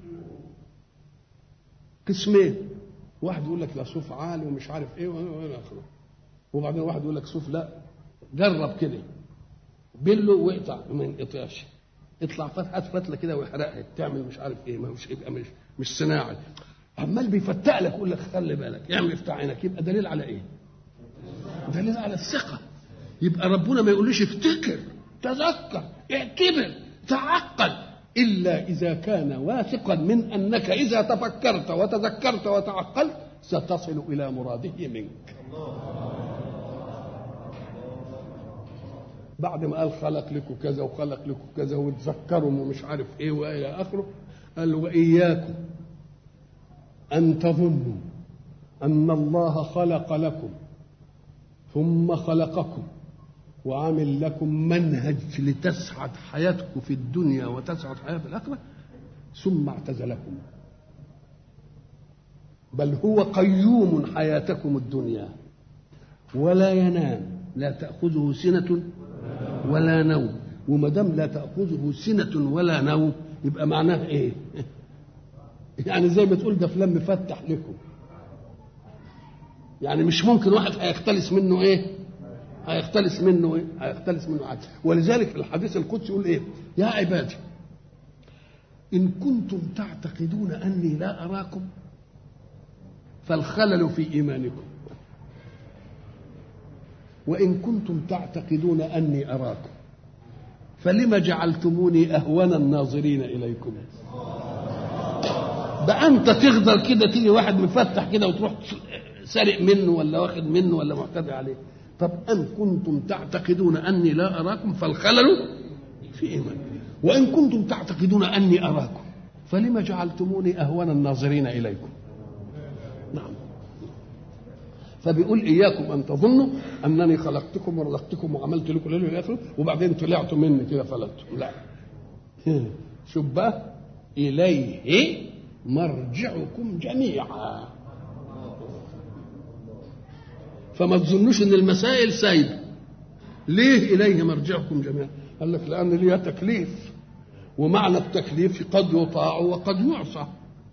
قسمين واحد يقول لك لا صوف عالي ومش عارف ايه والى اخره وبعدين واحد يقول لك صوف لا جرب كده بله واقطع ما ينقطعش اطلع فتحه فتله كده واحرقها تعمل مش عارف ايه ما مش يبقى مش مش صناعي عمال بيفتق لك يقول لك خلي بالك اعمل افتح عينك يبقى دليل على ايه؟ دليل على الثقه يبقى ربنا ما يقوليش افتكر تذكر اعتبر تعقل إلا إذا كان واثقا من أنك إذا تفكرت وتذكرت وتعقلت ستصل إلى مراده منك بعد ما قال خلق لكم كذا وخلق لكم كذا وتذكروا ومش عارف ايه والى اخره قال واياكم ان تظنوا ان الله خلق لكم ثم خلقكم وعمل لكم منهج لتسعد حياتكم في الدنيا وتسعد حياه في الاخره ثم اعتزلكم بل هو قيوم حياتكم الدنيا ولا ينام لا تاخذه سنه ولا نوم وما دام لا تاخذه سنه ولا نوم يبقى معناه ايه يعني زي ما تقول ده فلان مفتح لكم يعني مش ممكن واحد هيختلس منه ايه هيختلس منه ايه هيختلس منه حاجه ولذلك الحديث القدسي يقول ايه يا عبادي ان كنتم تعتقدون اني لا اراكم فالخلل في ايمانكم وإن كنتم تعتقدون أني أراكم فلم جعلتموني أهون الناظرين إليكم ده أنت تغدر كده تيجي واحد مفتح كده وتروح سارق منه ولا واخد منه ولا معتدي عليه طب أن كنتم تعتقدون أني لا أراكم فالخلل في إيمان وإن كنتم تعتقدون أني أراكم فلم جعلتموني أهون الناظرين إليكم نعم فبيقول اياكم ان تظنوا انني خلقتكم ورزقتكم وعملت لكم ليل الى اخره وبعدين طلعتوا مني كده فلتوا لا شوف بقى اليه مرجعكم جميعا فما تظنوش ان المسائل سايبه ليه اليه مرجعكم جميعا قال لك لان ليها تكليف ومعنى التكليف قد يطاع وقد يعصى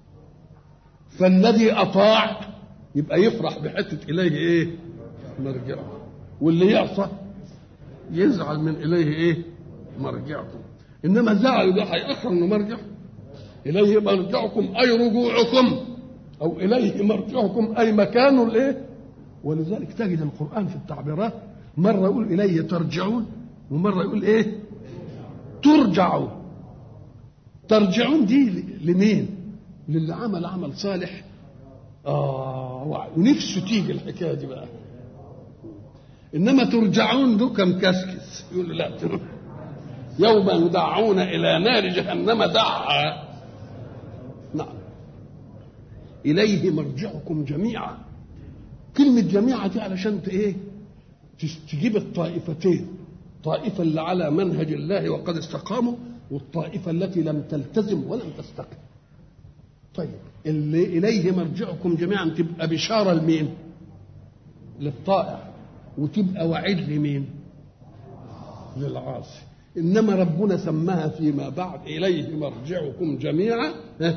فالذي اطاع يبقى يفرح بحته اليه ايه مرجعه واللي يعصى يزعل من اليه ايه مرجعكم انما الزعل ده هيأخر انه مرجع اليه مرجعكم اي رجوعكم او اليه مرجعكم اي مكان الايه ولذلك تجد القران في التعبيرات مره يقول اليه ترجعون ومره يقول ايه ترجعون ترجعون دي لمين للي عمل عمل صالح آه ونفسه تيجي الحكاية دي بقى إنما ترجعون دو كم كسكس يقول لا يوم يدعون إلى نار جهنم دعا نعم إليه مرجعكم جميعا كلمة جميعا دي علشان إيه تجيب الطائفتين طائفة اللي على منهج الله وقد استقاموا والطائفة التي لم تلتزم ولم تستقم طيب اللي إليه مرجعكم جميعا تبقى بشارة لمين للطائع وتبقى وعيد لمين للعاصي إنما ربنا سماها فيما بعد إليه مرجعكم جميعا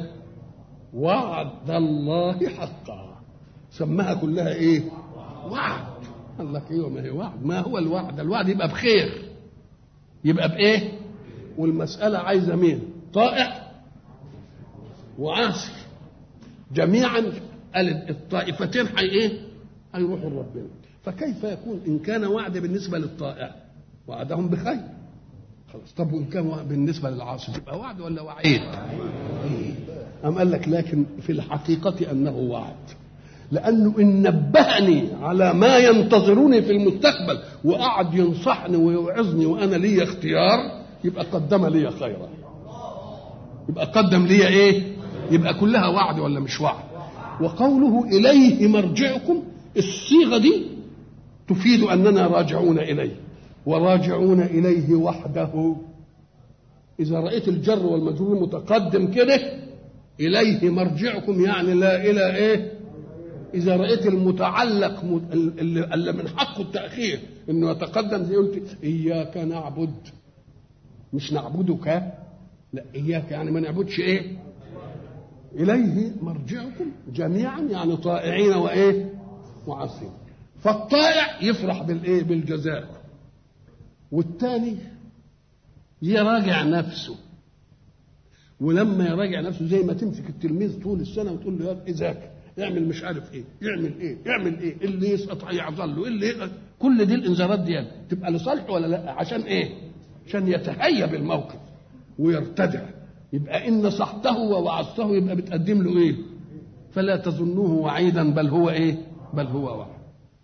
وعد الله حقا سماها كلها إيه وعد قال لك ايوه ما هي وعد ما هو الوعد الوعد يبقى بخير يبقى بايه والمساله عايزه مين طائع وعاصي جميعا الطائفتين حي ايه هيروحوا لربنا فكيف يكون ان كان وعد بالنسبه للطائع وعدهم بخير خلاص طب وان كان بالنسبه للعاصي يبقى وعد ولا وعيد أم قال لك لكن في الحقيقة أنه وعد لأنه إن نبهني على ما ينتظروني في المستقبل وقعد ينصحني ويوعظني وأنا لي اختيار يبقى قدم لي خيرا يبقى قدم لي إيه يبقى كلها وعد ولا مش وعد وقوله إليه مرجعكم الصيغة دي تفيد أننا راجعون إليه وراجعون إليه وحده إذا رأيت الجر والمجرور متقدم كده إليه مرجعكم يعني لا إلى إيه إذا رأيت المتعلق اللي من حقه التأخير إنه يتقدم زي قلت إياك نعبد مش نعبدك لا إياك يعني ما نعبدش إيه إليه مرجعكم جميعا يعني طائعين وإيه وعاصين فالطائع يفرح بالإيه بالجزاء والثاني يراجع نفسه ولما يراجع نفسه زي ما تمسك التلميذ طول السنه وتقول له يا ذاكر اعمل مش عارف ايه يعمل ايه يعمل ايه اللي يسقط هيعضل له اللي يسقط كل دي الانذارات دي يعني. تبقى لصالحه ولا لا عشان ايه عشان يتهيأ بالموقف ويرتدع يبقى إن نصحته ووعظته يبقى بتقدم له إيه فلا تظنوه وعيدا بل هو إيه بل هو وعد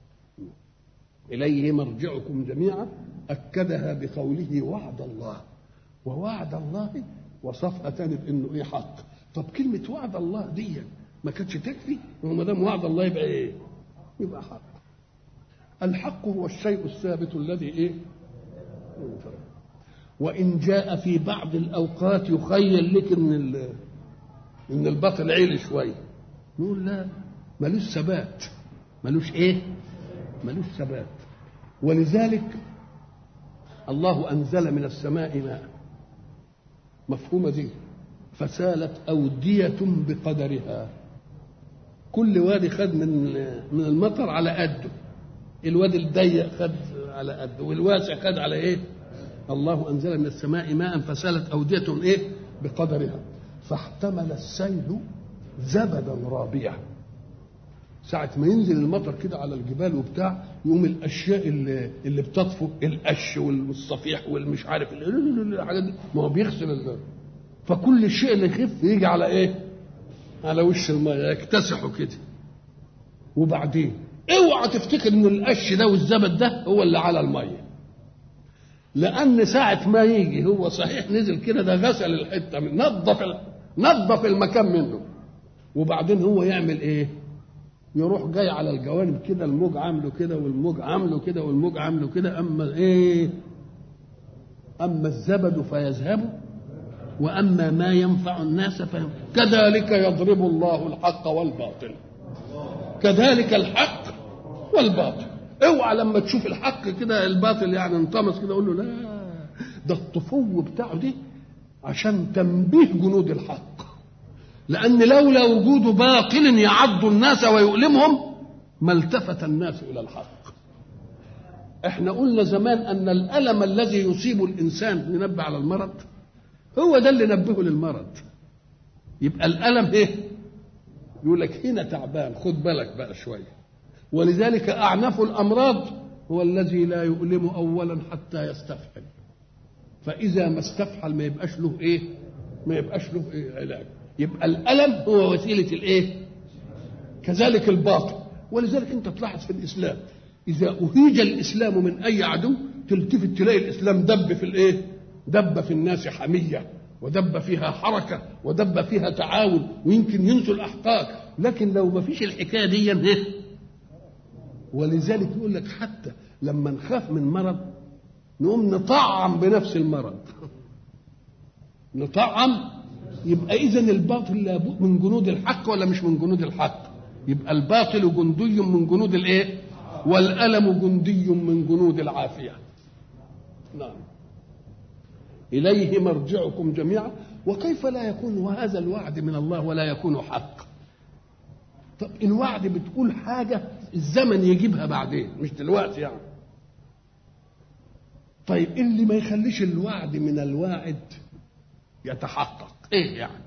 إليه مرجعكم جميعا أكدها بقوله وعد الله ووعد الله وصفها تاني بانه ايه حق طب كلمه وعد الله دي ما كانتش تكفي وما دام وعد الله يبقى ايه يبقى حق الحق هو الشيء الثابت الذي ايه وان جاء في بعض الاوقات يخيل لك ان ان الباطل عيل شويه نقول لا ملوش ثبات ملوش ايه ملوش ثبات ولذلك الله انزل من السماء ماء مفهومة دي فسالت أودية بقدرها كل وادي خد من من المطر على قده الوادي الضيق خد على قده والواسع خد على ايه الله انزل من السماء ماء فسالت اوديه ايه بقدرها فاحتمل السيل زبدا رابيا ساعة ما ينزل المطر كده على الجبال وبتاع يقوم الأشياء اللي, اللي بتطفو القش والصفيح والمش عارف الحاجات دي ما هو بيغسل ال... فكل شيء اللي يخف يجي على إيه؟ على وش المية يكتسحوا كده وبعدين اوعى تفتكر ان القش ده والزبد ده هو اللي على الميه لان ساعه ما يجي هو صحيح نزل كده ده غسل الحته من نظف نظف المكان منه وبعدين هو يعمل ايه يروح جاي على الجوانب كده الموج عامله كده والموج عامله كده والموج عامله كده اما ايه اما الزبد فيذهب واما ما ينفع الناس فهم كذلك يضرب الله الحق والباطل كذلك الحق والباطل اوعى لما تشوف الحق كده الباطل يعني انطمس كده اقول له لا ده الطفو بتاعه دي عشان تنبيه جنود الحق لأن لولا وجود باطل يعض الناس ويؤلمهم ما التفت الناس إلى الحق احنا قلنا زمان أن الألم الذي يصيب الإنسان ينبه على المرض هو ده اللي نبهه للمرض يبقى الألم ايه يقول لك هنا تعبان خد بالك بقى شوية ولذلك أعنف الأمراض هو الذي لا يؤلم أولا حتى يستفحل فإذا ما استفحل ما يبقاش له إيه ما يبقاش له إيه علاج يبقى الألم هو وسيلة الإيه كذلك الباطل ولذلك أنت تلاحظ في الإسلام إذا أهيج الإسلام من أي عدو تلتفت تلاقي الإسلام دب في الإيه دب في الناس حمية ودب فيها حركة ودب فيها تعاون ويمكن ينسوا الأحقاد لكن لو ما فيش الحكاية دي إيه ولذلك يقول لك حتى لما نخاف من مرض نقوم نطعم بنفس المرض نطعم يبقى اذا الباطل لابد من جنود الحق ولا مش من جنود الحق يبقى الباطل جندي من جنود الايه والالم جندي من جنود العافيه نعم اليه مرجعكم جميعا وكيف لا يكون هذا الوعد من الله ولا يكون حق طب الوعد بتقول حاجه الزمن يجيبها بعدين مش دلوقتي يعني طيب اللي ما يخليش الوعد من الواعد يتحقق ايه يعني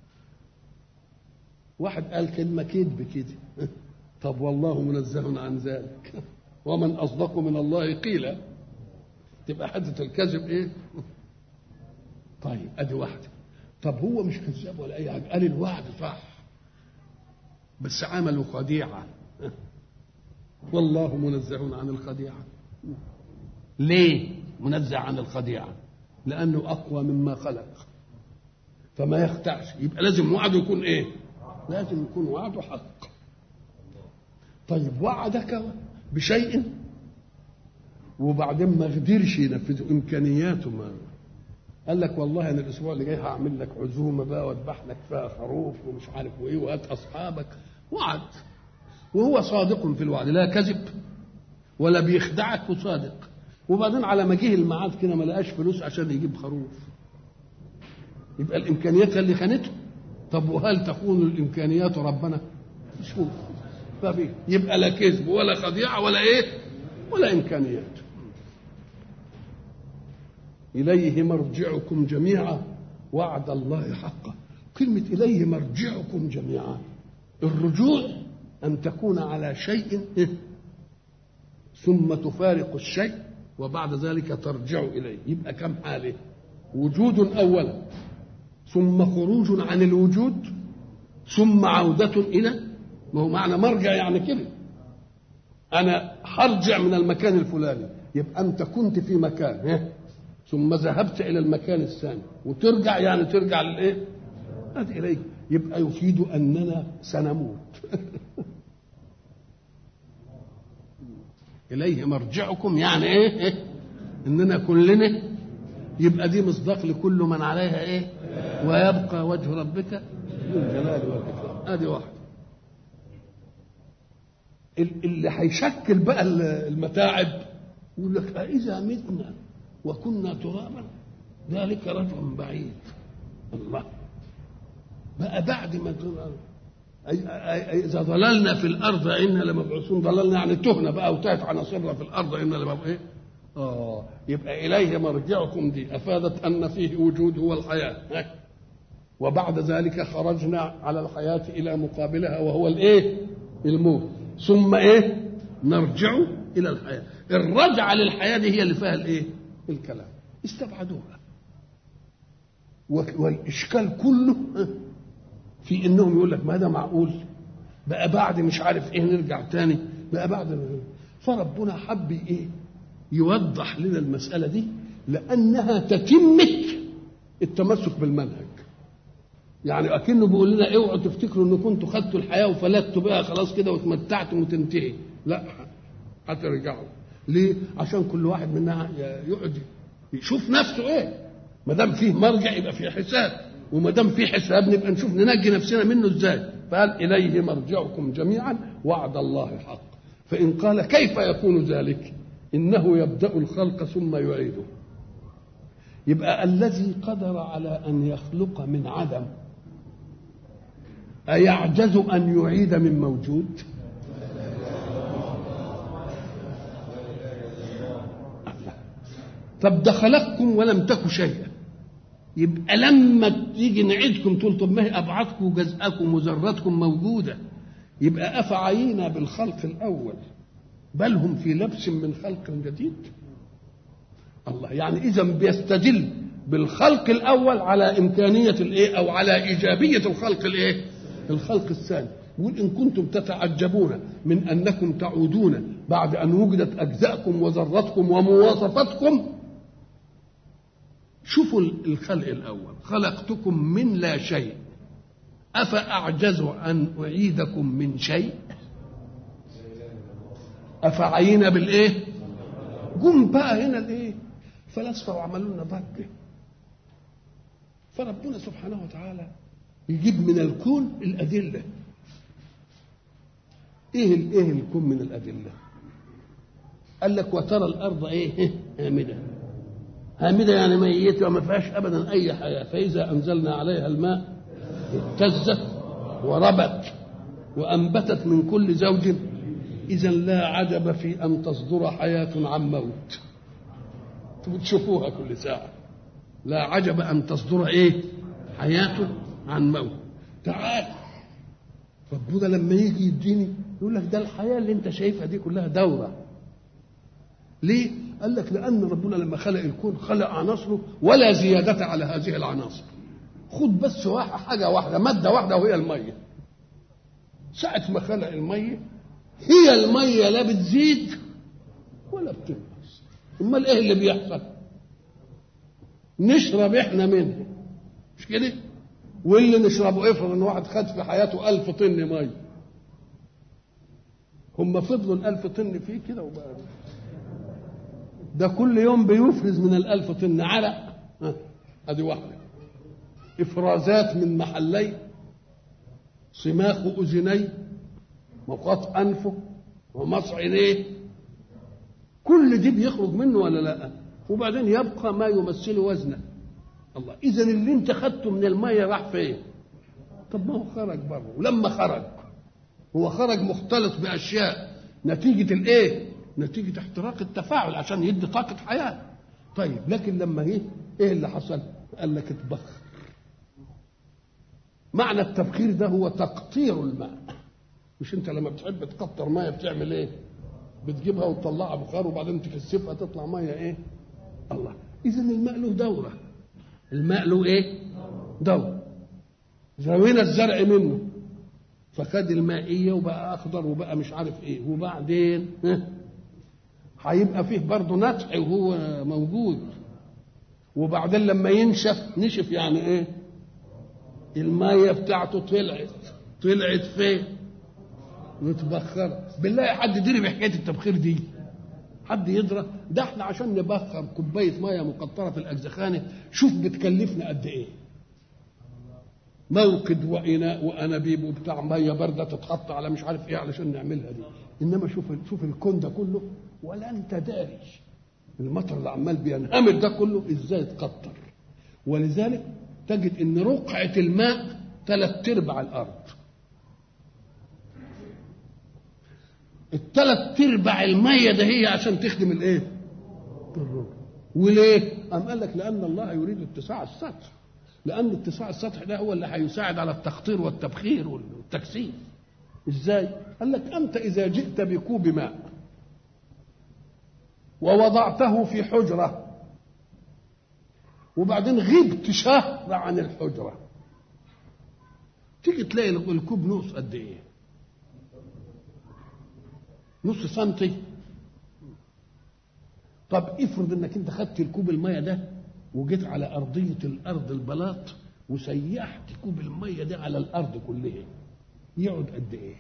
واحد قال كلمه كذب كده طب والله منزه عن ذلك ومن اصدق من الله قيلا تبقى حدث الكذب ايه طيب ادي واحده طب هو مش كذاب ولا اي حاجه قال الوعد صح بس عملوا خديعه والله منزه عن الخديعه ليه منزه عن الخديعه لانه اقوى مما خلق فما يخدعش يبقى لازم وعده يكون ايه لازم يكون وعده حق طيب وعدك بشيء وبعدين ما قدرش ينفذه امكانياته ما قال لك والله انا الاسبوع اللي جاي هعمل لك عزومه بقى واذبح لك فيها خروف ومش عارف وايه وهات اصحابك وعد وهو صادق في الوعد لا كذب ولا بيخدعك وصادق وبعدين على ما جه الميعاد كده ما لقاش فلوس عشان يجيب خروف يبقى الامكانيات اللي خانته طب وهل تخون الامكانيات ربنا مش ممكن فبيه يبقى لا كذب ولا خديعه ولا ايه ولا امكانيات اليه مرجعكم جميعا وعد الله حقا كلمه اليه مرجعكم جميعا الرجوع ان تكون على شيء ثم تفارق الشيء وبعد ذلك ترجع اليه يبقى كم حاله وجود اولا ثم خروج عن الوجود ثم عودة إلى ما هو معنى مرجع يعني كده أنا هرجع من المكان الفلاني يبقى أنت كنت في مكان ثم ذهبت إلى المكان الثاني وترجع يعني ترجع للإيه؟ هذه إليه يبقى يفيد أننا سنموت إليه مرجعكم يعني إيه؟, إيه؟ إننا كلنا يبقى دي مصداق لكل من عليها إيه؟ ويبقى وجه ربك ذو الجلال والإكرام هذه واحدة اللي هيشكل بقى المتاعب يقول لك أإذا متنا وكنا ترابا ذلك رجل بعيد الله بقى بعد ما إذا ضللنا في الأرض إنا لمبعوثون ضللنا يعني تهنا بقى وتهت عناصرنا في الأرض إنا لمبعوثون إيه؟ آه يبقى إليه مرجعكم دي أفادت أن فيه وجود هو الحياة وبعد ذلك خرجنا على الحياة إلى مقابلها وهو الإيه؟ الموت ثم إيه؟ نرجع إلى الحياة الرجعة للحياة دي هي اللي فيها الإيه؟ الكلام استبعدوها والإشكال كله في إنهم يقول لك ما ده معقول بقى بعد مش عارف إيه نرجع تاني بقى بعد فربنا حب إيه؟ يوضح لنا المسألة دي لأنها تتمة التمسك بالمنهج يعني اكنه بيقول لنا اوعوا تفتكروا ان كنتوا خدتوا الحياه وفلتوا بها خلاص كده وتمتعتم وتنتهي لا هترجعوا ليه عشان كل واحد منا يقعد يشوف نفسه ايه ما دام فيه مرجع يبقى فيه حساب وما دام فيه حساب نبقى نشوف ننجي نفسنا منه ازاي فقال اليه مرجعكم جميعا وعد الله حق فان قال كيف يكون ذلك انه يبدا الخلق ثم يعيده يبقى الذي قدر على ان يخلق من عدم أيعجز أن يعيد من موجود طب ده خلقكم ولم تكن شيئا يبقى لما تيجي نعيدكم تقول طب ما هي ابعادكم وجزءكم وذراتكم موجوده يبقى افعينا بالخلق الاول بل هم في لبس من خلق جديد الله يعني اذا بيستدل بالخلق الاول على امكانيه الايه او على ايجابيه الخلق الايه الخلق الثاني يقول إن كنتم تتعجبون من أنكم تعودون بعد أن وجدت أجزاءكم وذرتكم ومواصفاتكم شوفوا الخلق الأول خلقتكم من لا شيء أفأعجز أن أعيدكم من شيء أفعينا بالإيه جم بقى هنا الإيه فلاسفة وعملوا لنا ضجة فربنا سبحانه وتعالى يجيب من الكون الأدلة إيه الإيه الكون من الأدلة قال لك وترى الأرض إيه هامدة هامدة يعني ميتة وما فيهاش أبدا أي حياة فإذا أنزلنا عليها الماء اهتزت وربت وأنبتت من كل زوج إذا لا عجب في أن تصدر حياة عن موت بتشوفوها كل ساعة لا عجب أن تصدر إيه حياة عن موت تعال ربنا لما يجي يديني يقول لك ده الحياه اللي انت شايفها دي كلها دوره ليه؟ قال لك لان ربنا لما خلق الكون خلق عناصره ولا زياده على هذه العناصر خد بس واحد حاجه واحده ماده واحده وهي الميه ساعه ما خلق الميه هي الميه لا بتزيد ولا بتنقص امال ايه اللي بيحصل نشرب احنا منها مش كده واللي نشربه افرض ان واحد خد في حياته ألف طن ميه هم فضلوا الألف طن فيه كده وبقى ده كل يوم بيفرز من الألف طن عرق ادي واحده افرازات من محلي صماخ اذني مقاط انفه ومص عينيه كل دي بيخرج منه ولا لا وبعدين يبقى ما يمثل وزنه الله اذا اللي انت خدته من الميه راح فين طب ما هو خرج بره ولما خرج هو خرج مختلط باشياء نتيجه الايه نتيجه احتراق التفاعل عشان يدي طاقه حياه طيب لكن لما ايه ايه اللي حصل قال لك اتبخر معنى التبخير ده هو تقطير الماء مش انت لما بتحب تقطر ميه بتعمل ايه بتجيبها وتطلعها بخار وبعدين تكثفها تطلع ميه ايه الله اذا الماء له دوره الماء له ايه دور زوينا الزرع منه فخد المائية وبقى أخضر وبقى مش عارف إيه وبعدين ها؟ هيبقى فيه برضه نتح وهو موجود وبعدين لما ينشف نشف يعني ايه المية بتاعته طلعت طلعت فين متبخرة بالله حد يدري بحكاية التبخير دي حد يدرى ده احنا عشان نبخر كوباية مية مقطرة في الأجزخانة شوف بتكلفنا قد ايه موقد وإناء وأنابيب وبتاع مية باردة تتحط على مش عارف ايه علشان نعملها دي إنما شوف شوف الكون ده كله ولا أنت داري المطر اللي عمال بينهمر ده كله ازاي اتقطر ولذلك تجد ان رقعة الماء ثلاث ارباع الارض الثلاث ارباع المية ده هي عشان تخدم الايه الربع وليه قام قال لك لان الله يريد اتساع السطح لان اتساع السطح ده هو اللي هيساعد على التخطير والتبخير والتكثيف ازاي قال لك انت اذا جئت بكوب ماء ووضعته في حجرة وبعدين غبت شهر عن الحجرة تيجي تلاقي الكوب نص قد ايه نص سنتي طب افرض انك انت خدت الكوب المية ده وجيت على أرضية الأرض البلاط وسيحت كوب المية ده على الأرض كلها يقعد قد ايه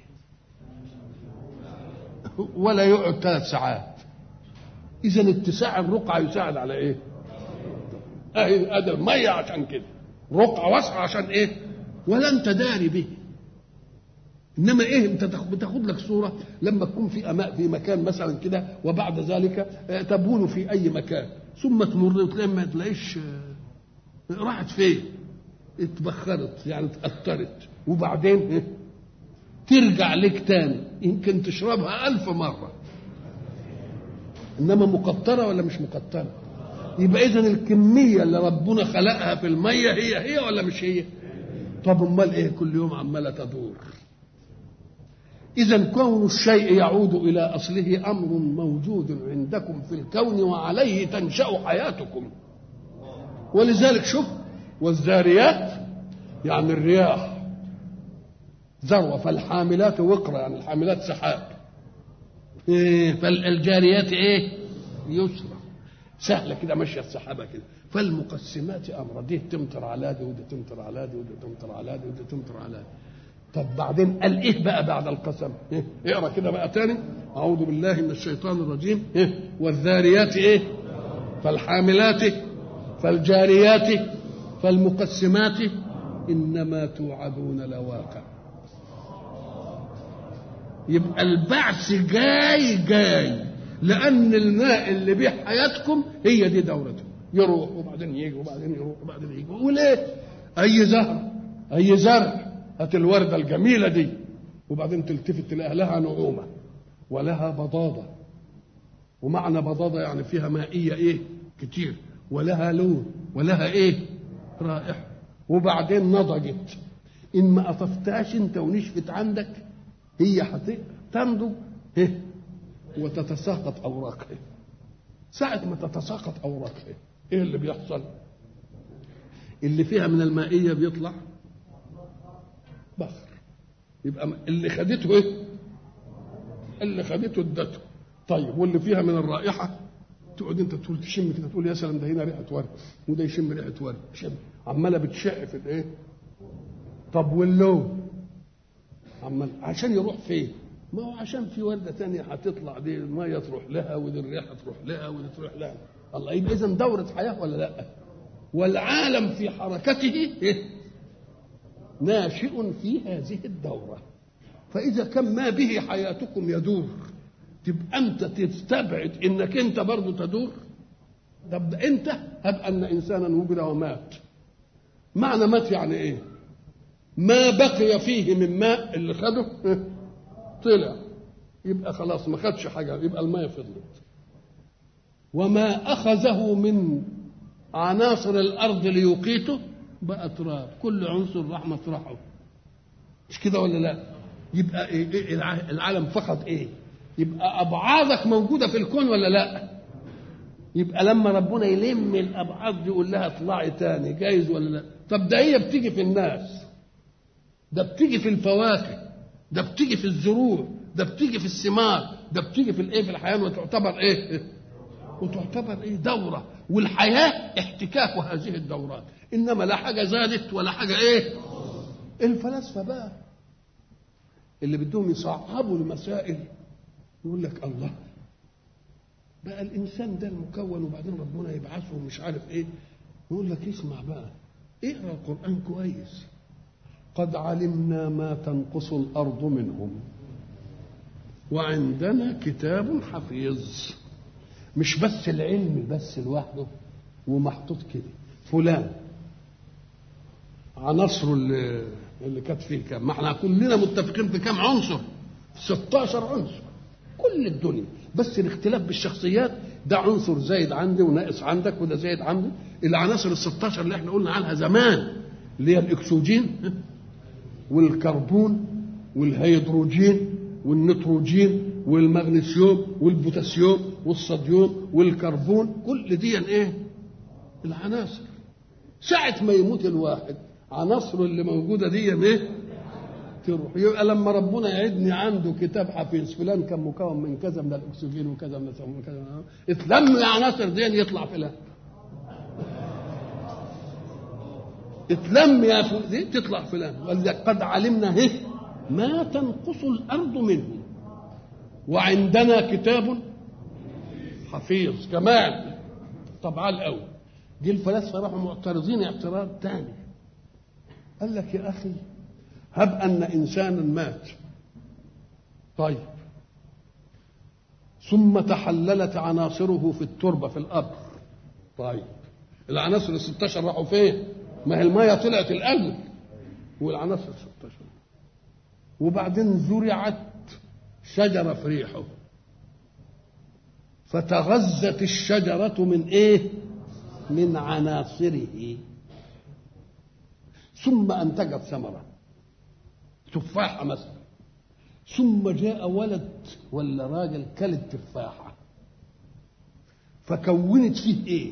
ولا يقعد ثلاث ساعات اذا اتساع الرقعه يساعد على ايه اهي ادي الميه عشان كده رقعه واسعه عشان ايه ولا انت داري به انما ايه انت بتاخد لك صوره لما تكون في أماء في مكان مثلا كده وبعد ذلك تبول في اي مكان ثم تمر وتلاقي ما تلاقيش راحت فين اتبخرت يعني اتأثرت وبعدين إيه؟ ترجع لك تاني يمكن تشربها ألف مرة انما مقطره ولا مش مقطره يبقى اذا الكميه اللي ربنا خلقها في الميه هي هي ولا مش هي طب امال ايه كل يوم عماله تدور اذا كون الشيء يعود الى اصله امر موجود عندكم في الكون وعليه تنشا حياتكم ولذلك شوف والذاريات يعني الرياح ذروه فالحاملات وقرا يعني الحاملات سحاب إيه فالجاريات ايه يسرى سهله كده ماشيه السحابه كده فالمقسمات امرا دي تمطر على دي ودي تمطر على دي ودي تمطر على دي ودي تمطر على دي طب بعدين قال ايه بقى بعد القسم إيه؟ اقرا كده بقى تاني اعوذ بالله من الشيطان الرجيم إيه؟ والذاريات ايه فالحاملات فالجاريات فالمقسمات انما توعدون لواقع يبقى البعث جاي جاي لان الماء اللي بيه حياتكم هي دي دورته يروح وبعدين يجي وبعدين يروح وبعدين يجي وليه اي زهر اي زرع هات الورده الجميله دي وبعدين تلتفت تلاقي لها نعومه ولها بضاضه ومعنى بضاضه يعني فيها مائيه ايه كتير ولها لون ولها ايه رائحه وبعدين نضجت ان ما قطفتهاش انت ونشفت عندك هي تنضج إيه؟ وتتساقط اوراقها ساعة ما تتساقط اوراقها ايه اللي بيحصل؟ اللي فيها من المائية بيطلع بخر يبقى اللي خدته ايه؟ اللي خدته ادته طيب واللي فيها من الرائحة تقعد انت تقول تشم كده تقول يا سلام ده هنا ريحة ورد وده يشم ريحة ورد شم عمالة بتشع في الايه؟ طب واللون عمال عشان يروح فين؟ ما هو عشان في ورده ثانيه هتطلع دي الميه تروح لها ودي الريحه تروح لها ودي تروح لها الله يبقى اذا دوره حياه ولا لا؟ والعالم في حركته ناشئ في هذه الدوره فاذا كان ما به حياتكم يدور تبقى انت تستبعد انك انت برضه تدور طب انت هب ان انسانا وجد ومات معنى مات يعني ايه؟ ما بقي فيه من ماء اللي خده طلع يبقى خلاص ما خدش حاجه يبقى الماء فضلت وما اخذه من عناصر الارض ليقيته بقى تراب كل عنصر راح مطرحه مش كده ولا لا يبقى إيه إيه العالم فقط ايه يبقى ابعاضك موجوده في الكون ولا لا يبقى لما ربنا يلم الابعاض دي يقول لها اطلعي تاني جايز ولا لا طب ده هي بتيجي في الناس ده بتيجي في الفواكه ده بتيجي في الزروع ده بتيجي في الثمار ده بتيجي في الايه في الحياه وتعتبر ايه وتعتبر ايه دوره والحياه احتكاك هذه الدورات انما لا حاجه زادت ولا حاجه ايه الفلاسفه بقى اللي بدهم يصعبوا المسائل يقول لك الله بقى الانسان ده المكون وبعدين ربنا يبعثه ومش عارف ايه يقول لك اسمع بقى اقرا القران كويس قد علمنا ما تنقص الارض منهم وعندنا كتاب حفيظ مش بس العلم بس لوحده ومحطوط كده فلان عناصره اللي اللي كانت فيه كام ما احنا كلنا متفقين في كام عنصر 16 عنصر كل الدنيا بس الاختلاف بالشخصيات ده عنصر زايد عندي وناقص عندك وده زايد عندي العناصر ال 16 اللي احنا قلنا عنها زمان اللي هي الاكسجين والكربون والهيدروجين والنيتروجين والمغنيسيوم والبوتاسيوم والصوديوم والكربون كل دي ايه العناصر ساعة ما يموت الواحد عناصره اللي موجودة دي ايه تروح يبقى لما ربنا يعدني عنده كتاب حفيظ فلان كان مكون من كذا من الاكسجين وكذا من كذا اتلم العناصر دي يطلع فلان اتلم يا دي تطلع فلان ولذلك قد علمنا هه ما تنقص الارض منه وعندنا كتاب حفيظ كمان طبعا الاول دي الفلاسفه راحوا معترضين اعتراض ثاني قال لك يا اخي هب ان انسانا مات طيب ثم تحللت عناصره في التربه في الارض طيب العناصر ال 16 راحوا فين؟ ما هي الميه طلعت الاول والعناصر ال 16 وبعدين زرعت شجره في ريحه فتغذت الشجره من ايه؟ من عناصره ثم انتجت ثمره تفاحه مثلا ثم جاء ولد ولا راجل كل التفاحه فكونت فيه ايه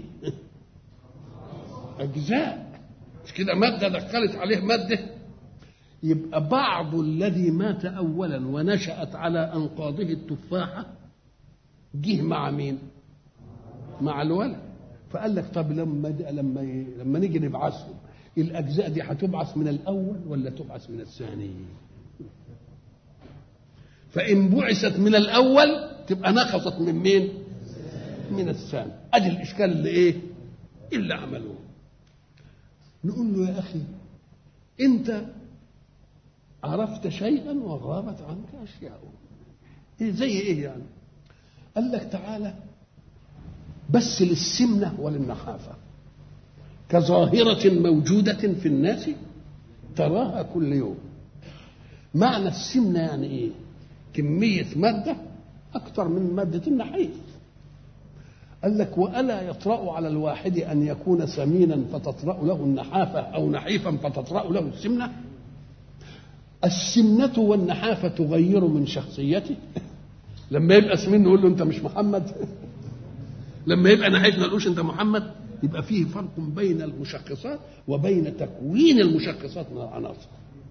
اجزاء مش كده ماده دخلت عليه ماده يبقى بعض الذي مات اولا ونشات على انقاضه التفاحه جه مع مين مع الولد فقال لك طب لما لما لما نيجي نبعثهم الاجزاء دي هتبعث من الاول ولا تبعث من الثاني فان بعثت من الاول تبقى نقصت من مين من الثاني ادي الاشكال اللي ايه اللي عملوه نقول له يا اخي انت عرفت شيئا وغابت عنك اشياء إيه زي ايه يعني قال لك تعالى بس للسمنه وللنحافه كظاهرة موجودة في الناس تراها كل يوم معنى السمنة يعني ايه كمية مادة أكثر من مادة النحيف قال لك وألا يطرأ على الواحد أن يكون سمينا فتطرأ له النحافة أو نحيفا فتطرأ له السمنة السمنة والنحافة تغير من شخصيته لما يبقى سمين نقول له أنت مش محمد لما يبقى نحيف ما نقولش أنت محمد يبقى فيه فرق بين المشخصات وبين تكوين المشخصات من العناصر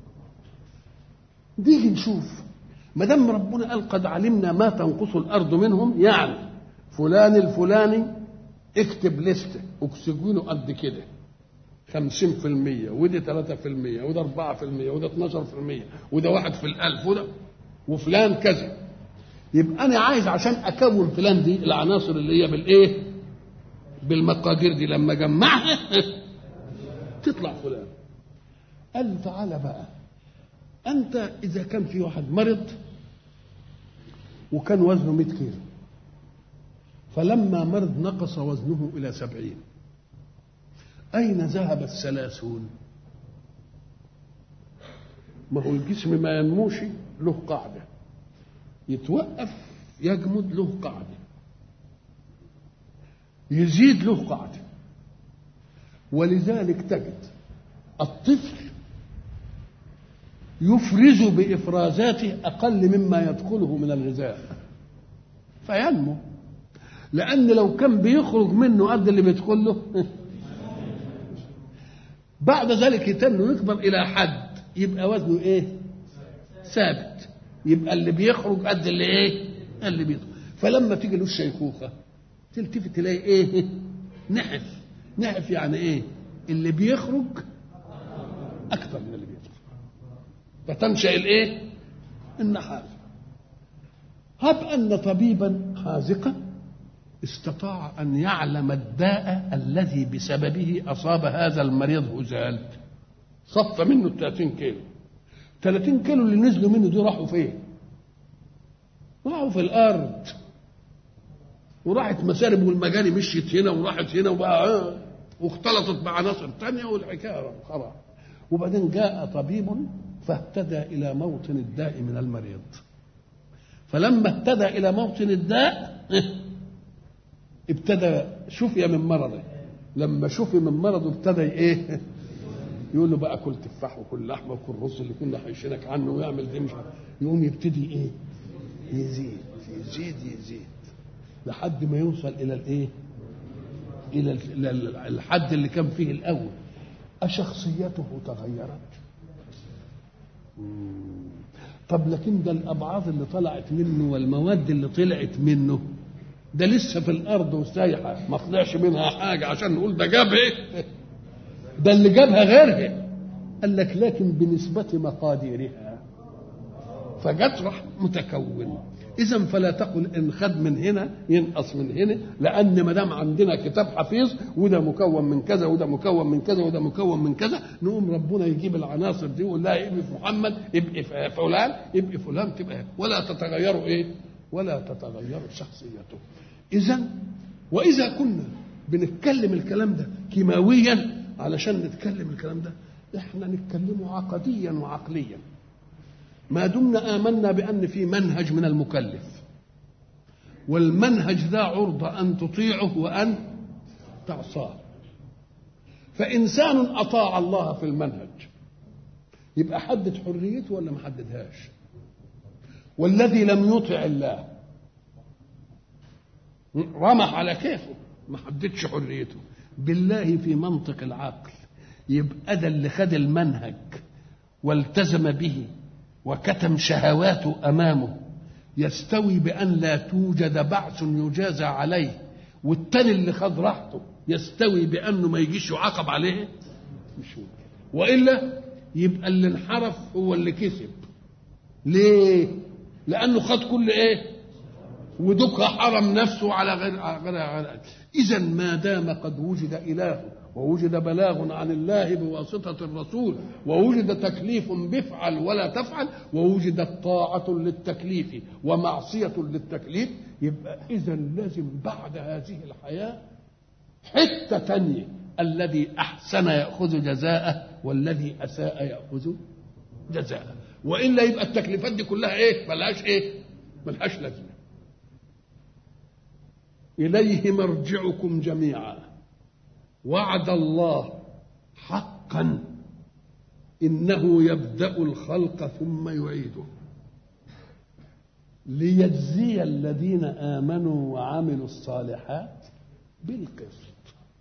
نيجي نشوف ما دام ربنا قال قد علمنا ما تنقص الارض منهم يعني فلان الفلاني اكتب لستة اكسجينه قد كده خمسين في المية ودي ثلاثة في المية وده أربعة في المية وده اتناشر في المية وده واحد في الألف وده وفلان كذا يبقى أنا عايز عشان أكون فلان دي العناصر اللي هي بالإيه؟ بالمقادير دي لما جمعها تطلع فلان قال له تعالى بقى انت اذا كان في واحد مرض وكان وزنه 100 كيلو فلما مرض نقص وزنه الى سبعين اين ذهب الثلاثون ما هو الجسم ما ينموش له قاعده يتوقف يجمد له قاعده يزيد له قاعدة ولذلك تجد الطفل يفرز بإفرازاته أقل مما يدخله من الغذاء فينمو لأن لو كان بيخرج منه قد اللي بيدخل له بعد ذلك يتم ويكبر الى حد يبقى وزنه ايه ثابت يبقى اللي بيخرج قد اللي ايه اللي بيطلع فلما تيجي له الشيخوخه تلتفت تلاقي ايه نحف نحف يعني ايه اللي بيخرج اكثر من اللي بيدخل فتنشا الايه النحافه هب ان طبيبا حاذقا استطاع ان يعلم الداء الذي بسببه اصاب هذا المريض هزال صف منه 30 كيلو 30 كيلو اللي نزلوا منه دول راحوا فين؟ راحوا في الارض وراحت مسارب والمجاري مشيت هنا وراحت هنا وبقى آه واختلطت بعناصر تانية والحكايه خلاص وبعدين جاء طبيب فاهتدى الى موطن الداء من المريض فلما اهتدى الى موطن الداء ابتدى شفي من مرضه لما شفي من مرضه ابتدى ايه يقول له بقى كل تفاح وكل لحمه وكل رز اللي كنا حيشينك عنه ويعمل دي مش عارف. يقوم يبتدي ايه يزيد يزيد يزيد لحد ما يوصل الى الايه الى ال- إلى الحد اللي كان فيه الاول اشخصيته تغيرت مم. طب لكن ده الابعاض اللي طلعت منه والمواد اللي طلعت منه ده لسه في الارض وسايحه ما طلعش منها حاجه عشان نقول ده جاب ايه ده اللي جابها غيرها قال لك لكن بنسبه مقاديرها فجت راح متكون اذا فلا تقل ان خد من هنا ينقص من هنا لان ما دام عندنا كتاب حفيظ وده مكون من كذا وده مكون من كذا وده مكون من كذا نقوم ربنا يجيب العناصر دي ويقول لها ابقي في محمد ابقي في فلان ابقي فلان تبقى ولا تتغيروا ايه ولا تتغير شخصيته اذا واذا كنا بنتكلم الكلام ده كيماويا علشان نتكلم الكلام ده احنا نتكلمه عقديا وعقليا ما دمنا آمنا بأن في منهج من المكلف والمنهج ذا عرضة أن تطيعه وأن تعصاه فإنسان أطاع الله في المنهج يبقى حدد حريته ولا ما حددهاش والذي لم يطع الله رمح على كيفه ما حددش حريته بالله في منطق العقل يبقى ده اللي خد المنهج والتزم به وكتم شهواته امامه يستوي بان لا توجد بعث يجازى عليه والتاني اللي خد راحته يستوي بانه ما يجيش يعاقب عليه مش ممكن والا يبقى اللي انحرف هو اللي كسب ليه لانه خد كل ايه ودك حرم نفسه على غير على غير اذا ما دام قد وجد اله ووجد بلاغ عن الله بواسطة الرسول ووجد تكليف بفعل ولا تفعل ووجدت طاعة للتكليف ومعصية للتكليف يبقى إذا لازم بعد هذه الحياة حتة تانية الذي أحسن يأخذ جزاءه والذي أساء يأخذ جزاءه وإلا يبقى التكليفات دي كلها إيه ملهاش إيه ملهاش لازمة إليه مرجعكم جميعا وعد الله حقا انه يبدا الخلق ثم يعيده ليجزي الذين امنوا وعملوا الصالحات بالقسط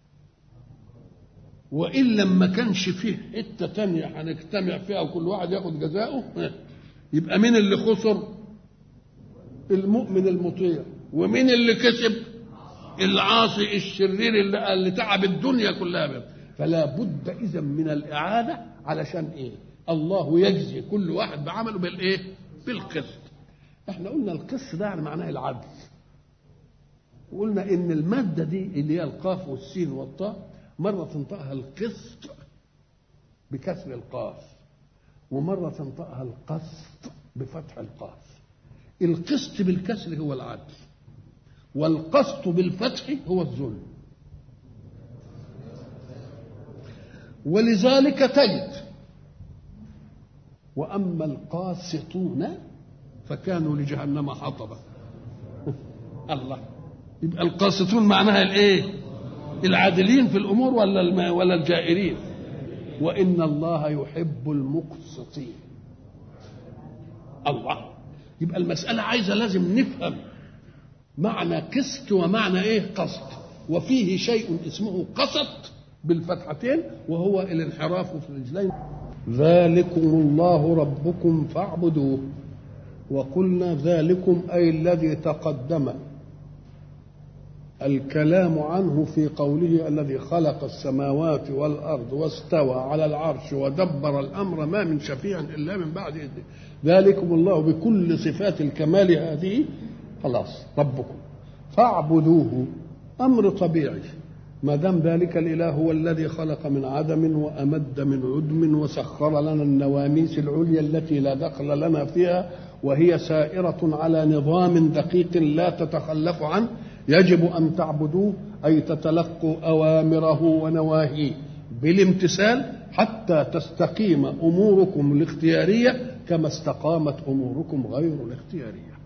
وان لما كانش فيه حته تانية هنجتمع فيها وكل واحد ياخد جزاؤه يبقى مين اللي خسر المؤمن المطيع ومين اللي كسب العاصي الشرير اللي, اللي تعب الدنيا كلها بيه. فلا بد اذا من الاعاده علشان ايه الله يجزي كل واحد بعمله بالايه بالقسط احنا قلنا القسط ده يعني معناه العدل وقلنا ان الماده دي اللي هي القاف والسين والطاء مره تنطقها القسط بكسر القاف ومره تنطقها القسط بفتح القاف القسط بالكسر هو العدل والقسط بالفتح هو الظلم ولذلك تجد واما القاسطون فكانوا لجهنم حطبا الله يبقى القاسطون معناها الايه العادلين في الامور ولا الم... ولا الجائرين وان الله يحب المقسطين الله يبقى المساله عايزه لازم نفهم معنى قسط ومعنى ايه قسط وفيه شيء اسمه قسط بالفتحتين وهو الانحراف في الرجلين ذلكم الله ربكم فاعبدوه وقلنا ذلكم أي الذي تقدم الكلام عنه في قوله الذي خلق السماوات والأرض واستوى على العرش ودبر الأمر ما من شفيع إلا من بعد إذنه ذلكم الله بكل صفات الكمال هذه خلاص ربكم فاعبدوه أمر طبيعي ما دام ذلك الإله هو الذي خلق من عدم وأمد من عدم وسخر لنا النواميس العليا التي لا دخل لنا فيها وهي سائرة على نظام دقيق لا تتخلف عنه يجب أن تعبدوه أي تتلقوا أوامره ونواهيه بالامتثال حتى تستقيم أموركم الاختيارية كما استقامت أموركم غير الاختيارية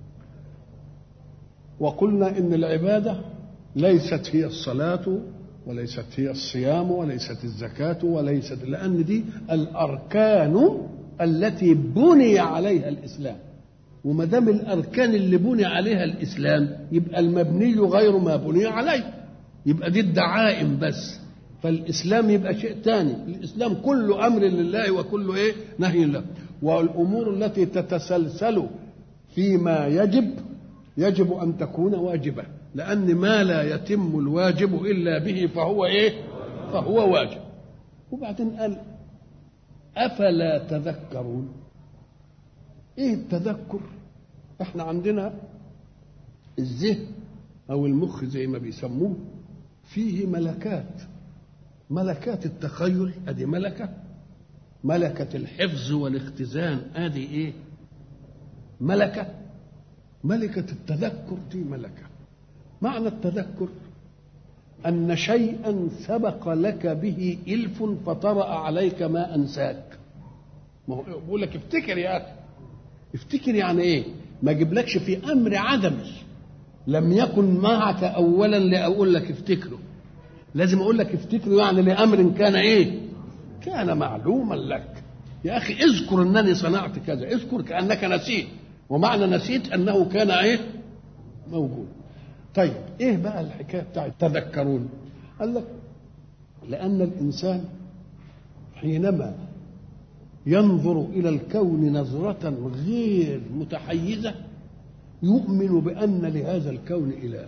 وقلنا إن العبادة ليست هي الصلاة وليست هي الصيام وليست الزكاة وليست لأن دي الأركان التي بني عليها الإسلام وما دام الاركان اللي بني عليها الاسلام يبقى المبني غير ما بني عليه يبقى دي الدعائم بس فالاسلام يبقى شيء ثاني الاسلام كله امر لله وكله ايه نهي له والامور التي تتسلسل فيما يجب يجب ان تكون واجبه لان ما لا يتم الواجب الا به فهو ايه فهو واجب وبعدين قال افلا تذكرون ايه التذكر احنا عندنا الذهن او المخ زي ما بيسموه فيه ملكات ملكات التخيل ادي ملكه ملكه الحفظ والاختزان ادي ايه ملكه ملكه التذكر دي ملكه معنى التذكر ان شيئا سبق لك به الف فطرا عليك ما انساك ما هو بيقول لك افتكر يا اخي افتكر يعني ايه ما اجيبلكش في امر عدمي لم يكن معك اولا لاقول لك افتكره لازم اقول لك افتكره يعني لامر كان ايه كان معلوما لك يا اخي اذكر انني صنعت كذا اذكر كانك نسيت ومعنى نسيت انه كان ايه موجود طيب ايه بقى الحكايه بتاعت تذكرون قال لك لان الانسان حينما ينظر الى الكون نظره غير متحيزه يؤمن بان لهذا الكون اله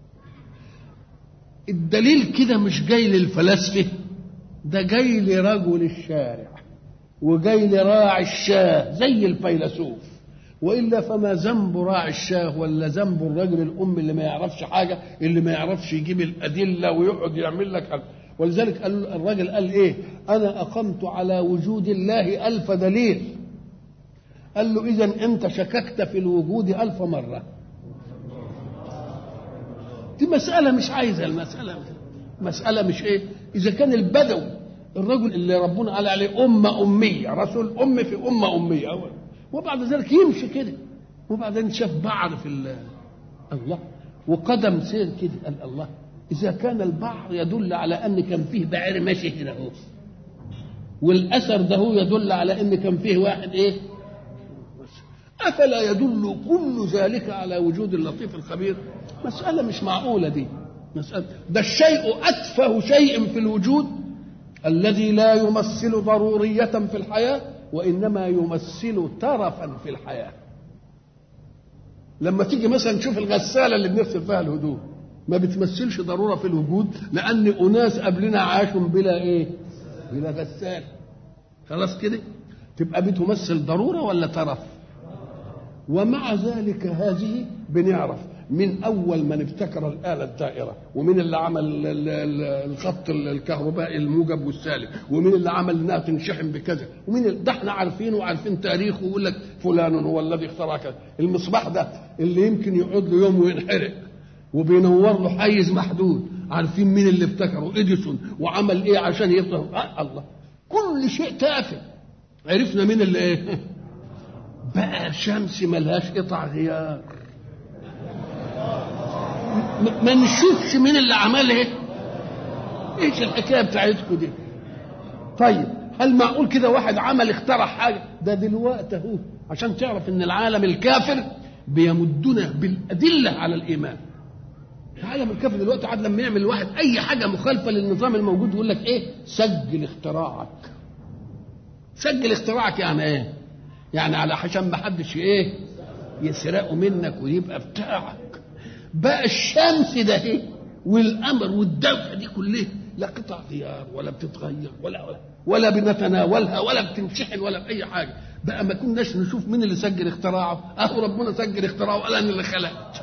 الدليل كده مش جاي للفلاسفه ده جاي لرجل الشارع وجاي لراعي الشاه زي الفيلسوف والا فما ذنب راعي الشاه ولا ذنب الرجل الام اللي ما يعرفش حاجه اللي ما يعرفش يجيب الادله ويقعد يعمل لك حاجة. ولذلك قال الراجل قال ايه انا اقمت على وجود الله الف دليل قال له اذا انت شككت في الوجود الف مره دي مساله مش عايزه المساله مساله مش ايه اذا كان البدوي الرجل اللي ربنا قال عليه امه اميه رسول ام في امه اميه أول. وبعد ذلك يمشي كده وبعدين شاف بعض في الله وقدم سير كده قال الله إذا كان البحر يدل على أن كان فيه بعير ماشي هنا أهو والأثر ده هو يدل على أن كان فيه واحد إيه أفلا يدل كل ذلك على وجود اللطيف الخبير مسألة مش معقولة دي مسألة ده الشيء أتفه شيء في الوجود الذي لا يمثل ضرورية في الحياة وإنما يمثل ترفا في الحياة لما تيجي مثلا تشوف الغسالة اللي بنغسل فيها الهدوم ما بتمثلش ضروره في الوجود لان اناس قبلنا عاشوا بلا ايه بلا غسال خلاص كده تبقى بتمثل ضروره ولا ترف ومع ذلك هذه بنعرف من اول من ابتكر الاله الدائره ومن اللي عمل الخط الكهربائي الموجب والسالب ومن اللي عمل انها تنشحن بكذا ومن ده احنا عارفينه وعارفين تاريخه ويقول لك فلان هو الذي اخترع كذا المصباح ده اللي يمكن يقعد له يوم وينحرق وبينور له حيز محدود عارفين مين اللي ابتكره اديسون وعمل ايه عشان يفضل آه الله كل شيء تافه عرفنا مين اللي ايه بقى شمس ملهاش قطع غيار ما نشوفش مين اللي عملها ايش الحكايه بتاعتكم دي طيب هل معقول كده واحد عمل اخترع حاجه ده دلوقتي اهو عشان تعرف ان العالم الكافر بيمدنا بالادله على الايمان العالم الكافر دلوقتي عاد لما يعمل واحد اي حاجه مخالفه للنظام الموجود يقول لك ايه سجل اختراعك سجل اختراعك يعني ايه يعني على عشان ما حدش ايه يسرقه منك ويبقى بتاعك بقى الشمس ده ايه والقمر والدوله دي كلها لا قطع غيار ولا بتتغير ولا ولا, ولا بنتناولها ولا بتنشحن ولا باي حاجه بقى ما كناش نشوف مين اللي سجل اختراعه اهو ربنا سجل اختراعه قال انا اللي خلقت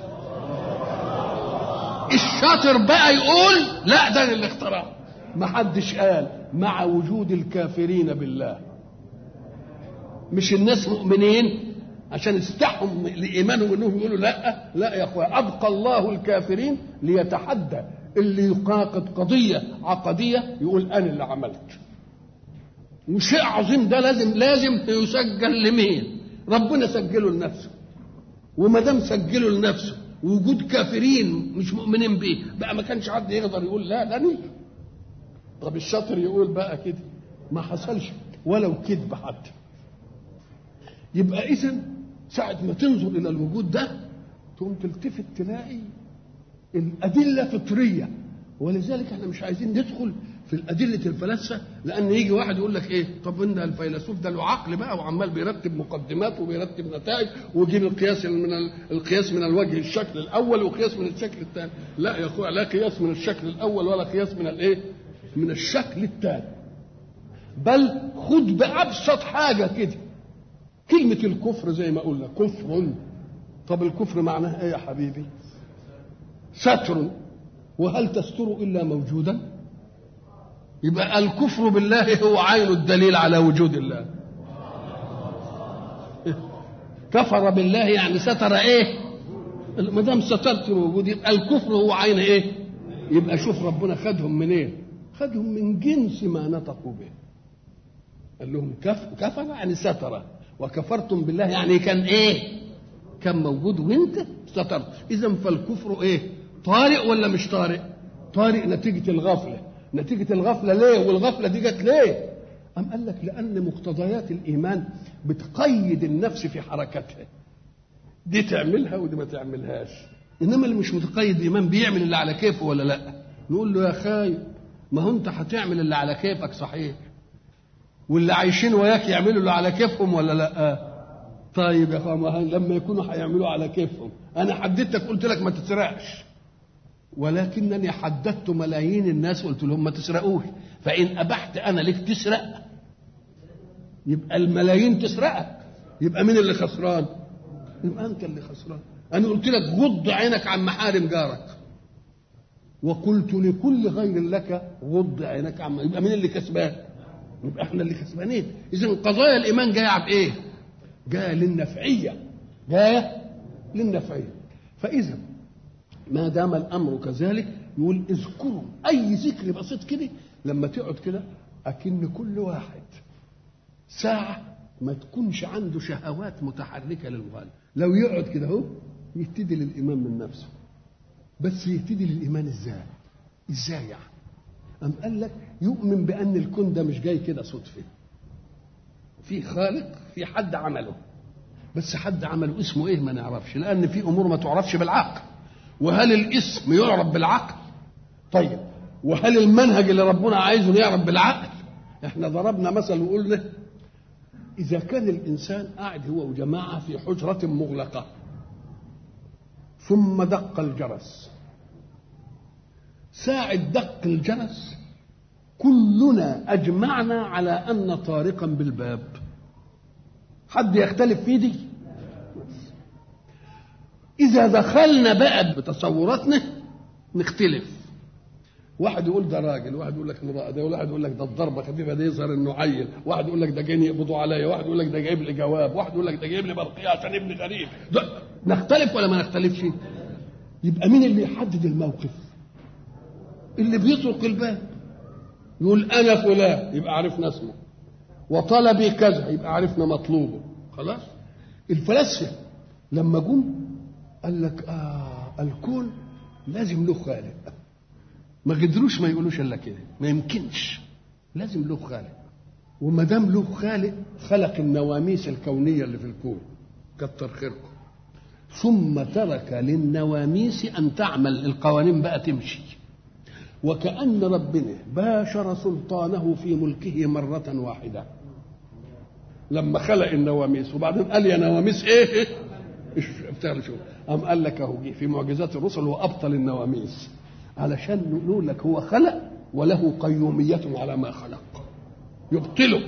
الشاطر بقى يقول لا ده اللي اخترعه ما حدش قال مع وجود الكافرين بالله مش الناس مؤمنين عشان يستحهم لايمانهم انهم يقولوا لا لا يا اخويا ابقى الله الكافرين ليتحدى اللي يناقض قضيه عقديه يقول انا اللي عملت وشيء عظيم ده لازم لازم يسجل لمين ربنا سجله لنفسه وما دام سجله لنفسه وجود كافرين مش مؤمنين به بقى ما كانش حد يقدر يقول لا ده نيجي طب الشاطر يقول بقى كده ما حصلش ولو كذب حتى يبقى اذا ساعة ما تنظر إلى الوجود ده تقوم تلتفت تلاقي الأدلة فطرية ولذلك احنا مش عايزين ندخل في الأدلة الفلاسفة لأن يجي واحد يقول لك إيه طب إن الفيلسوف ده له عقل بقى وعمال بيرتب مقدمات وبيرتب نتائج ويجيب القياس من القياس من الوجه الشكل الأول وقياس من الشكل الثاني لا يا أخويا لا قياس من الشكل الأول ولا قياس من الإيه من الشكل الثاني بل خد بأبسط حاجة كده كلمة الكفر زي ما قلنا كفر طب الكفر معناه ايه يا حبيبي ستر وهل تستر الا موجودا يبقى الكفر بالله هو عين الدليل على وجود الله كفر بالله يعني ستر ايه ما دام سترت وجود يبقى الكفر هو عين ايه يبقى شوف ربنا خدهم منين إيه؟ خدهم من جنس ما نطقوا به قال لهم كف كفر يعني ستر وكفرتم بالله يعني كان ايه كان موجود وانت سترت اذا فالكفر ايه طارئ ولا مش طارئ طارئ نتيجه الغفله نتيجه الغفله ليه والغفله دي جت ليه أم قال لك لأن مقتضيات الإيمان بتقيد النفس في حركتها دي تعملها ودي ما تعملهاش إنما اللي مش متقيد إيمان بيعمل اللي على كيفه ولا لأ نقول له يا خايب ما هو أنت هتعمل اللي على كيفك صحيح واللي عايشين وياك يعملوا اللي على كيفهم ولا لا طيب يا اخوان لما يكونوا هيعملوا على كيفهم انا حددتك قلت لك ما تسرقش ولكنني حددت ملايين الناس قلت لهم ما تسرقوش فان ابحت انا لك تسرق يبقى الملايين تسرقك يبقى مين اللي خسران يبقى انت اللي خسران انا قلت لك غض عينك عن محارم جارك وقلت لكل غير لك غض عينك عن يبقى مين اللي كسبان يبقى احنا اللي كسبانين اذا قضايا الايمان جايه بايه جايه للنفعيه جايه للنفعيه فاذا ما دام الامر كذلك يقول اذكروا اي ذكر بسيط كده لما تقعد كده اكن كل واحد ساعه ما تكونش عنده شهوات متحركه للغايه لو يقعد كده اهو يهتدي للايمان من نفسه بس يهتدي للايمان ازاي ازاي يعني أم قال لك يؤمن بأن الكون ده مش جاي كده صدفة في خالق في حد عمله بس حد عمله اسمه ايه ما نعرفش لأن في أمور ما تعرفش بالعقل وهل الاسم يعرف بالعقل طيب وهل المنهج اللي ربنا عايزه يعرف بالعقل احنا ضربنا مثل وقلنا إذا كان الإنسان قاعد هو وجماعة في حجرة مغلقة ثم دق الجرس ساعة دق الجرس كلنا أجمعنا على أن طارقا بالباب حد يختلف في دي إذا دخلنا بقى بتصوراتنا نختلف واحد يقول ده راجل واحد يقول لك امرأة ده واحد يقول لك ده الضربة خفيفة ده يظهر انه عيل واحد يقول لك ده جايين يقبضوا عليا واحد يقول لك ده جايب لي جواب واحد يقول لك ده جايب لي برقية عشان ابني غريب نختلف ولا ما نختلفش يبقى مين اللي يحدد الموقف اللي بيطرق الباب يقول انا فلان يبقى عرفنا اسمه وطلبي كذا يبقى عرفنا مطلوبه خلاص الفلاسفه لما جم قال لك اه الكون لازم له خالق ما قدروش ما يقولوش الا كده ما يمكنش لازم له خالق وما دام له خالق خلق النواميس الكونيه اللي في الكون كتر خيركم ثم ترك للنواميس ان تعمل القوانين بقى تمشي وكأن ربنا باشر سلطانه في ملكه مرة واحدة لما خلق النواميس وبعدين قال يا نواميس ايه ايش بتعمل شو قام قال لك اهو جه في معجزات الرسل وابطل النواميس علشان نقول لك هو خلق وله قيومية على ما خلق يبطله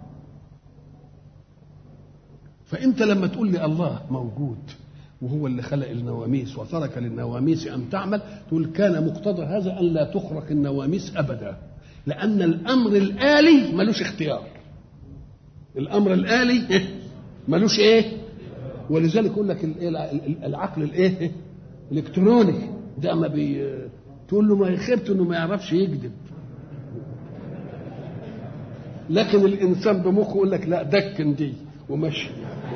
فانت لما تقول لي الله موجود وهو اللي خلق النواميس وترك للنواميس ان تعمل تقول كان مقتضى هذا ان لا تخرق النواميس ابدا لان الامر الالي ملوش اختيار الامر الالي ملوش ايه ولذلك يقول لك العقل الايه الالكتروني ده ما بي تقول له ما يخبت انه ما يعرفش يكذب لكن الانسان بمخه يقول لك لا دكن دي ومشي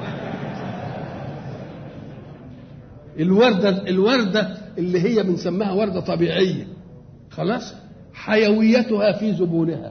الوردة الوردة اللي هي بنسميها وردة طبيعية خلاص حيويتها في زبونها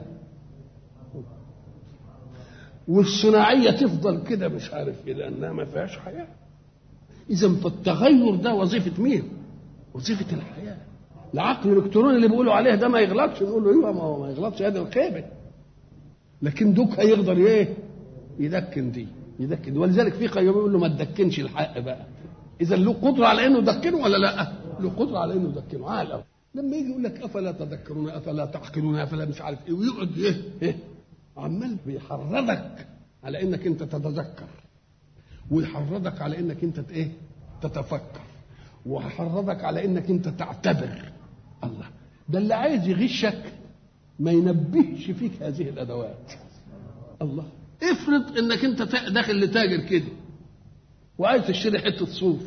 والصناعية تفضل كده مش عارف ايه لأنها ما فيهاش حياة إذا فالتغير ده وظيفة مين؟ وظيفة الحياة العقل الإلكتروني اللي بيقولوا عليه ده ما يغلطش نقول له ايوه ما هو ما يغلطش هذا الخيبة لكن دوك هيقدر ايه؟ يدكن دي يدكن دي ولذلك في قيوم يقول له ما تدكنش الحق بقى اذا له قدره على انه يدكنه ولا لا له قدره على انه يدكنه عالم لما يجي يقول لك افلا تذكرون افلا تعقلون افلا مش عارف ايه ويقعد ايه ايه عمال بيحرضك على انك انت تتذكر ويحرضك على انك انت ايه تتفكر ويحرضك على انك انت تعتبر الله ده اللي عايز يغشك ما ينبهش فيك هذه الادوات الله افرض انك انت داخل لتاجر كده وعايز تشتري حته صوف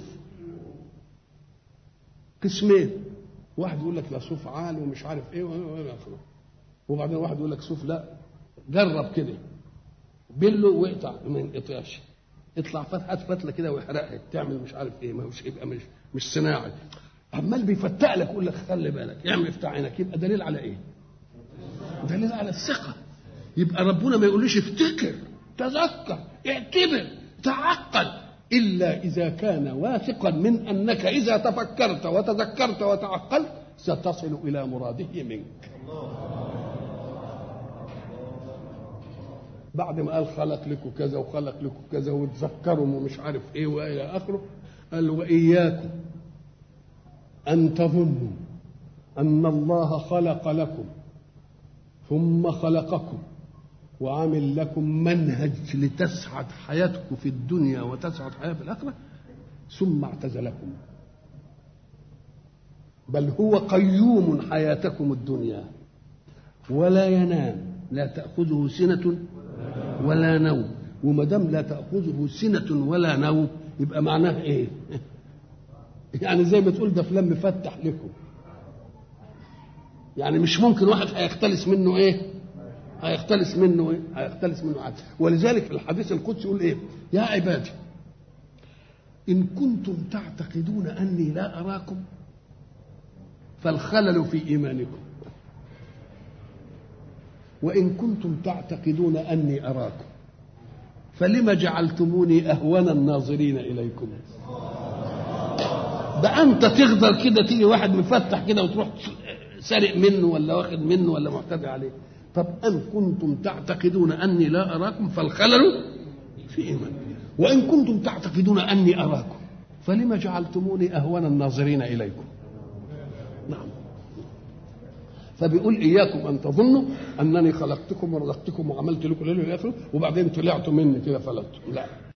قسمين واحد يقول لك لا صوف عالي ومش عارف ايه والى اخره وبعدين واحد يقول لك صوف لا جرب كده بله واقطع ما ينقطعش اطلع فتحه فتله كده ويحرقها تعمل مش عارف ايه ما هوش يبقى مش مش صناعي عمال بيفتق لك يقول لك خلي بالك اعمل افتح عينك يبقى دليل على ايه؟ دليل على الثقه يبقى ربنا ما يقوليش افتكر تذكر اعتبر تعقل إلا إذا كان واثقا من أنك إذا تفكرت وتذكرت وتعقلت ستصل إلى مراده منك بعد ما قال خلق لكم كذا وخلق لكم كذا وتذكروا ومش عارف ايه والى اخره قال واياكم ان تظنوا ان الله خلق لكم ثم خلقكم وعامل لكم منهج لتسعد حياتكم في الدنيا وتسعد حياه في الاخره ثم اعتزلكم بل هو قيوم حياتكم الدنيا ولا ينام لا تاخذه سنه ولا نوم وما دام لا تاخذه سنه ولا نوم يبقى معناه ايه يعني زي ما تقول ده فلان مفتح لكم يعني مش ممكن واحد هيختلس منه ايه هيختلس منه ايه هيختلس منه عدل ولذلك الحديث القدسي يقول ايه يا عبادي ان كنتم تعتقدون اني لا اراكم فالخلل في ايمانكم وان كنتم تعتقدون اني اراكم فلم جعلتموني اهون الناظرين اليكم ده انت تقدر كده تيجي واحد مفتح كده وتروح سارق منه ولا واخد منه ولا معتدي عليه طب ان كنتم تعتقدون اني لا اراكم فالخلل في ايمان وان كنتم تعتقدون اني اراكم فلم جعلتموني اهون الناظرين اليكم نعم فبيقول اياكم ان تظنوا انني خلقتكم ورزقتكم وعملت لكم الى اخره وبعدين طلعتوا مني كده فلتوا لا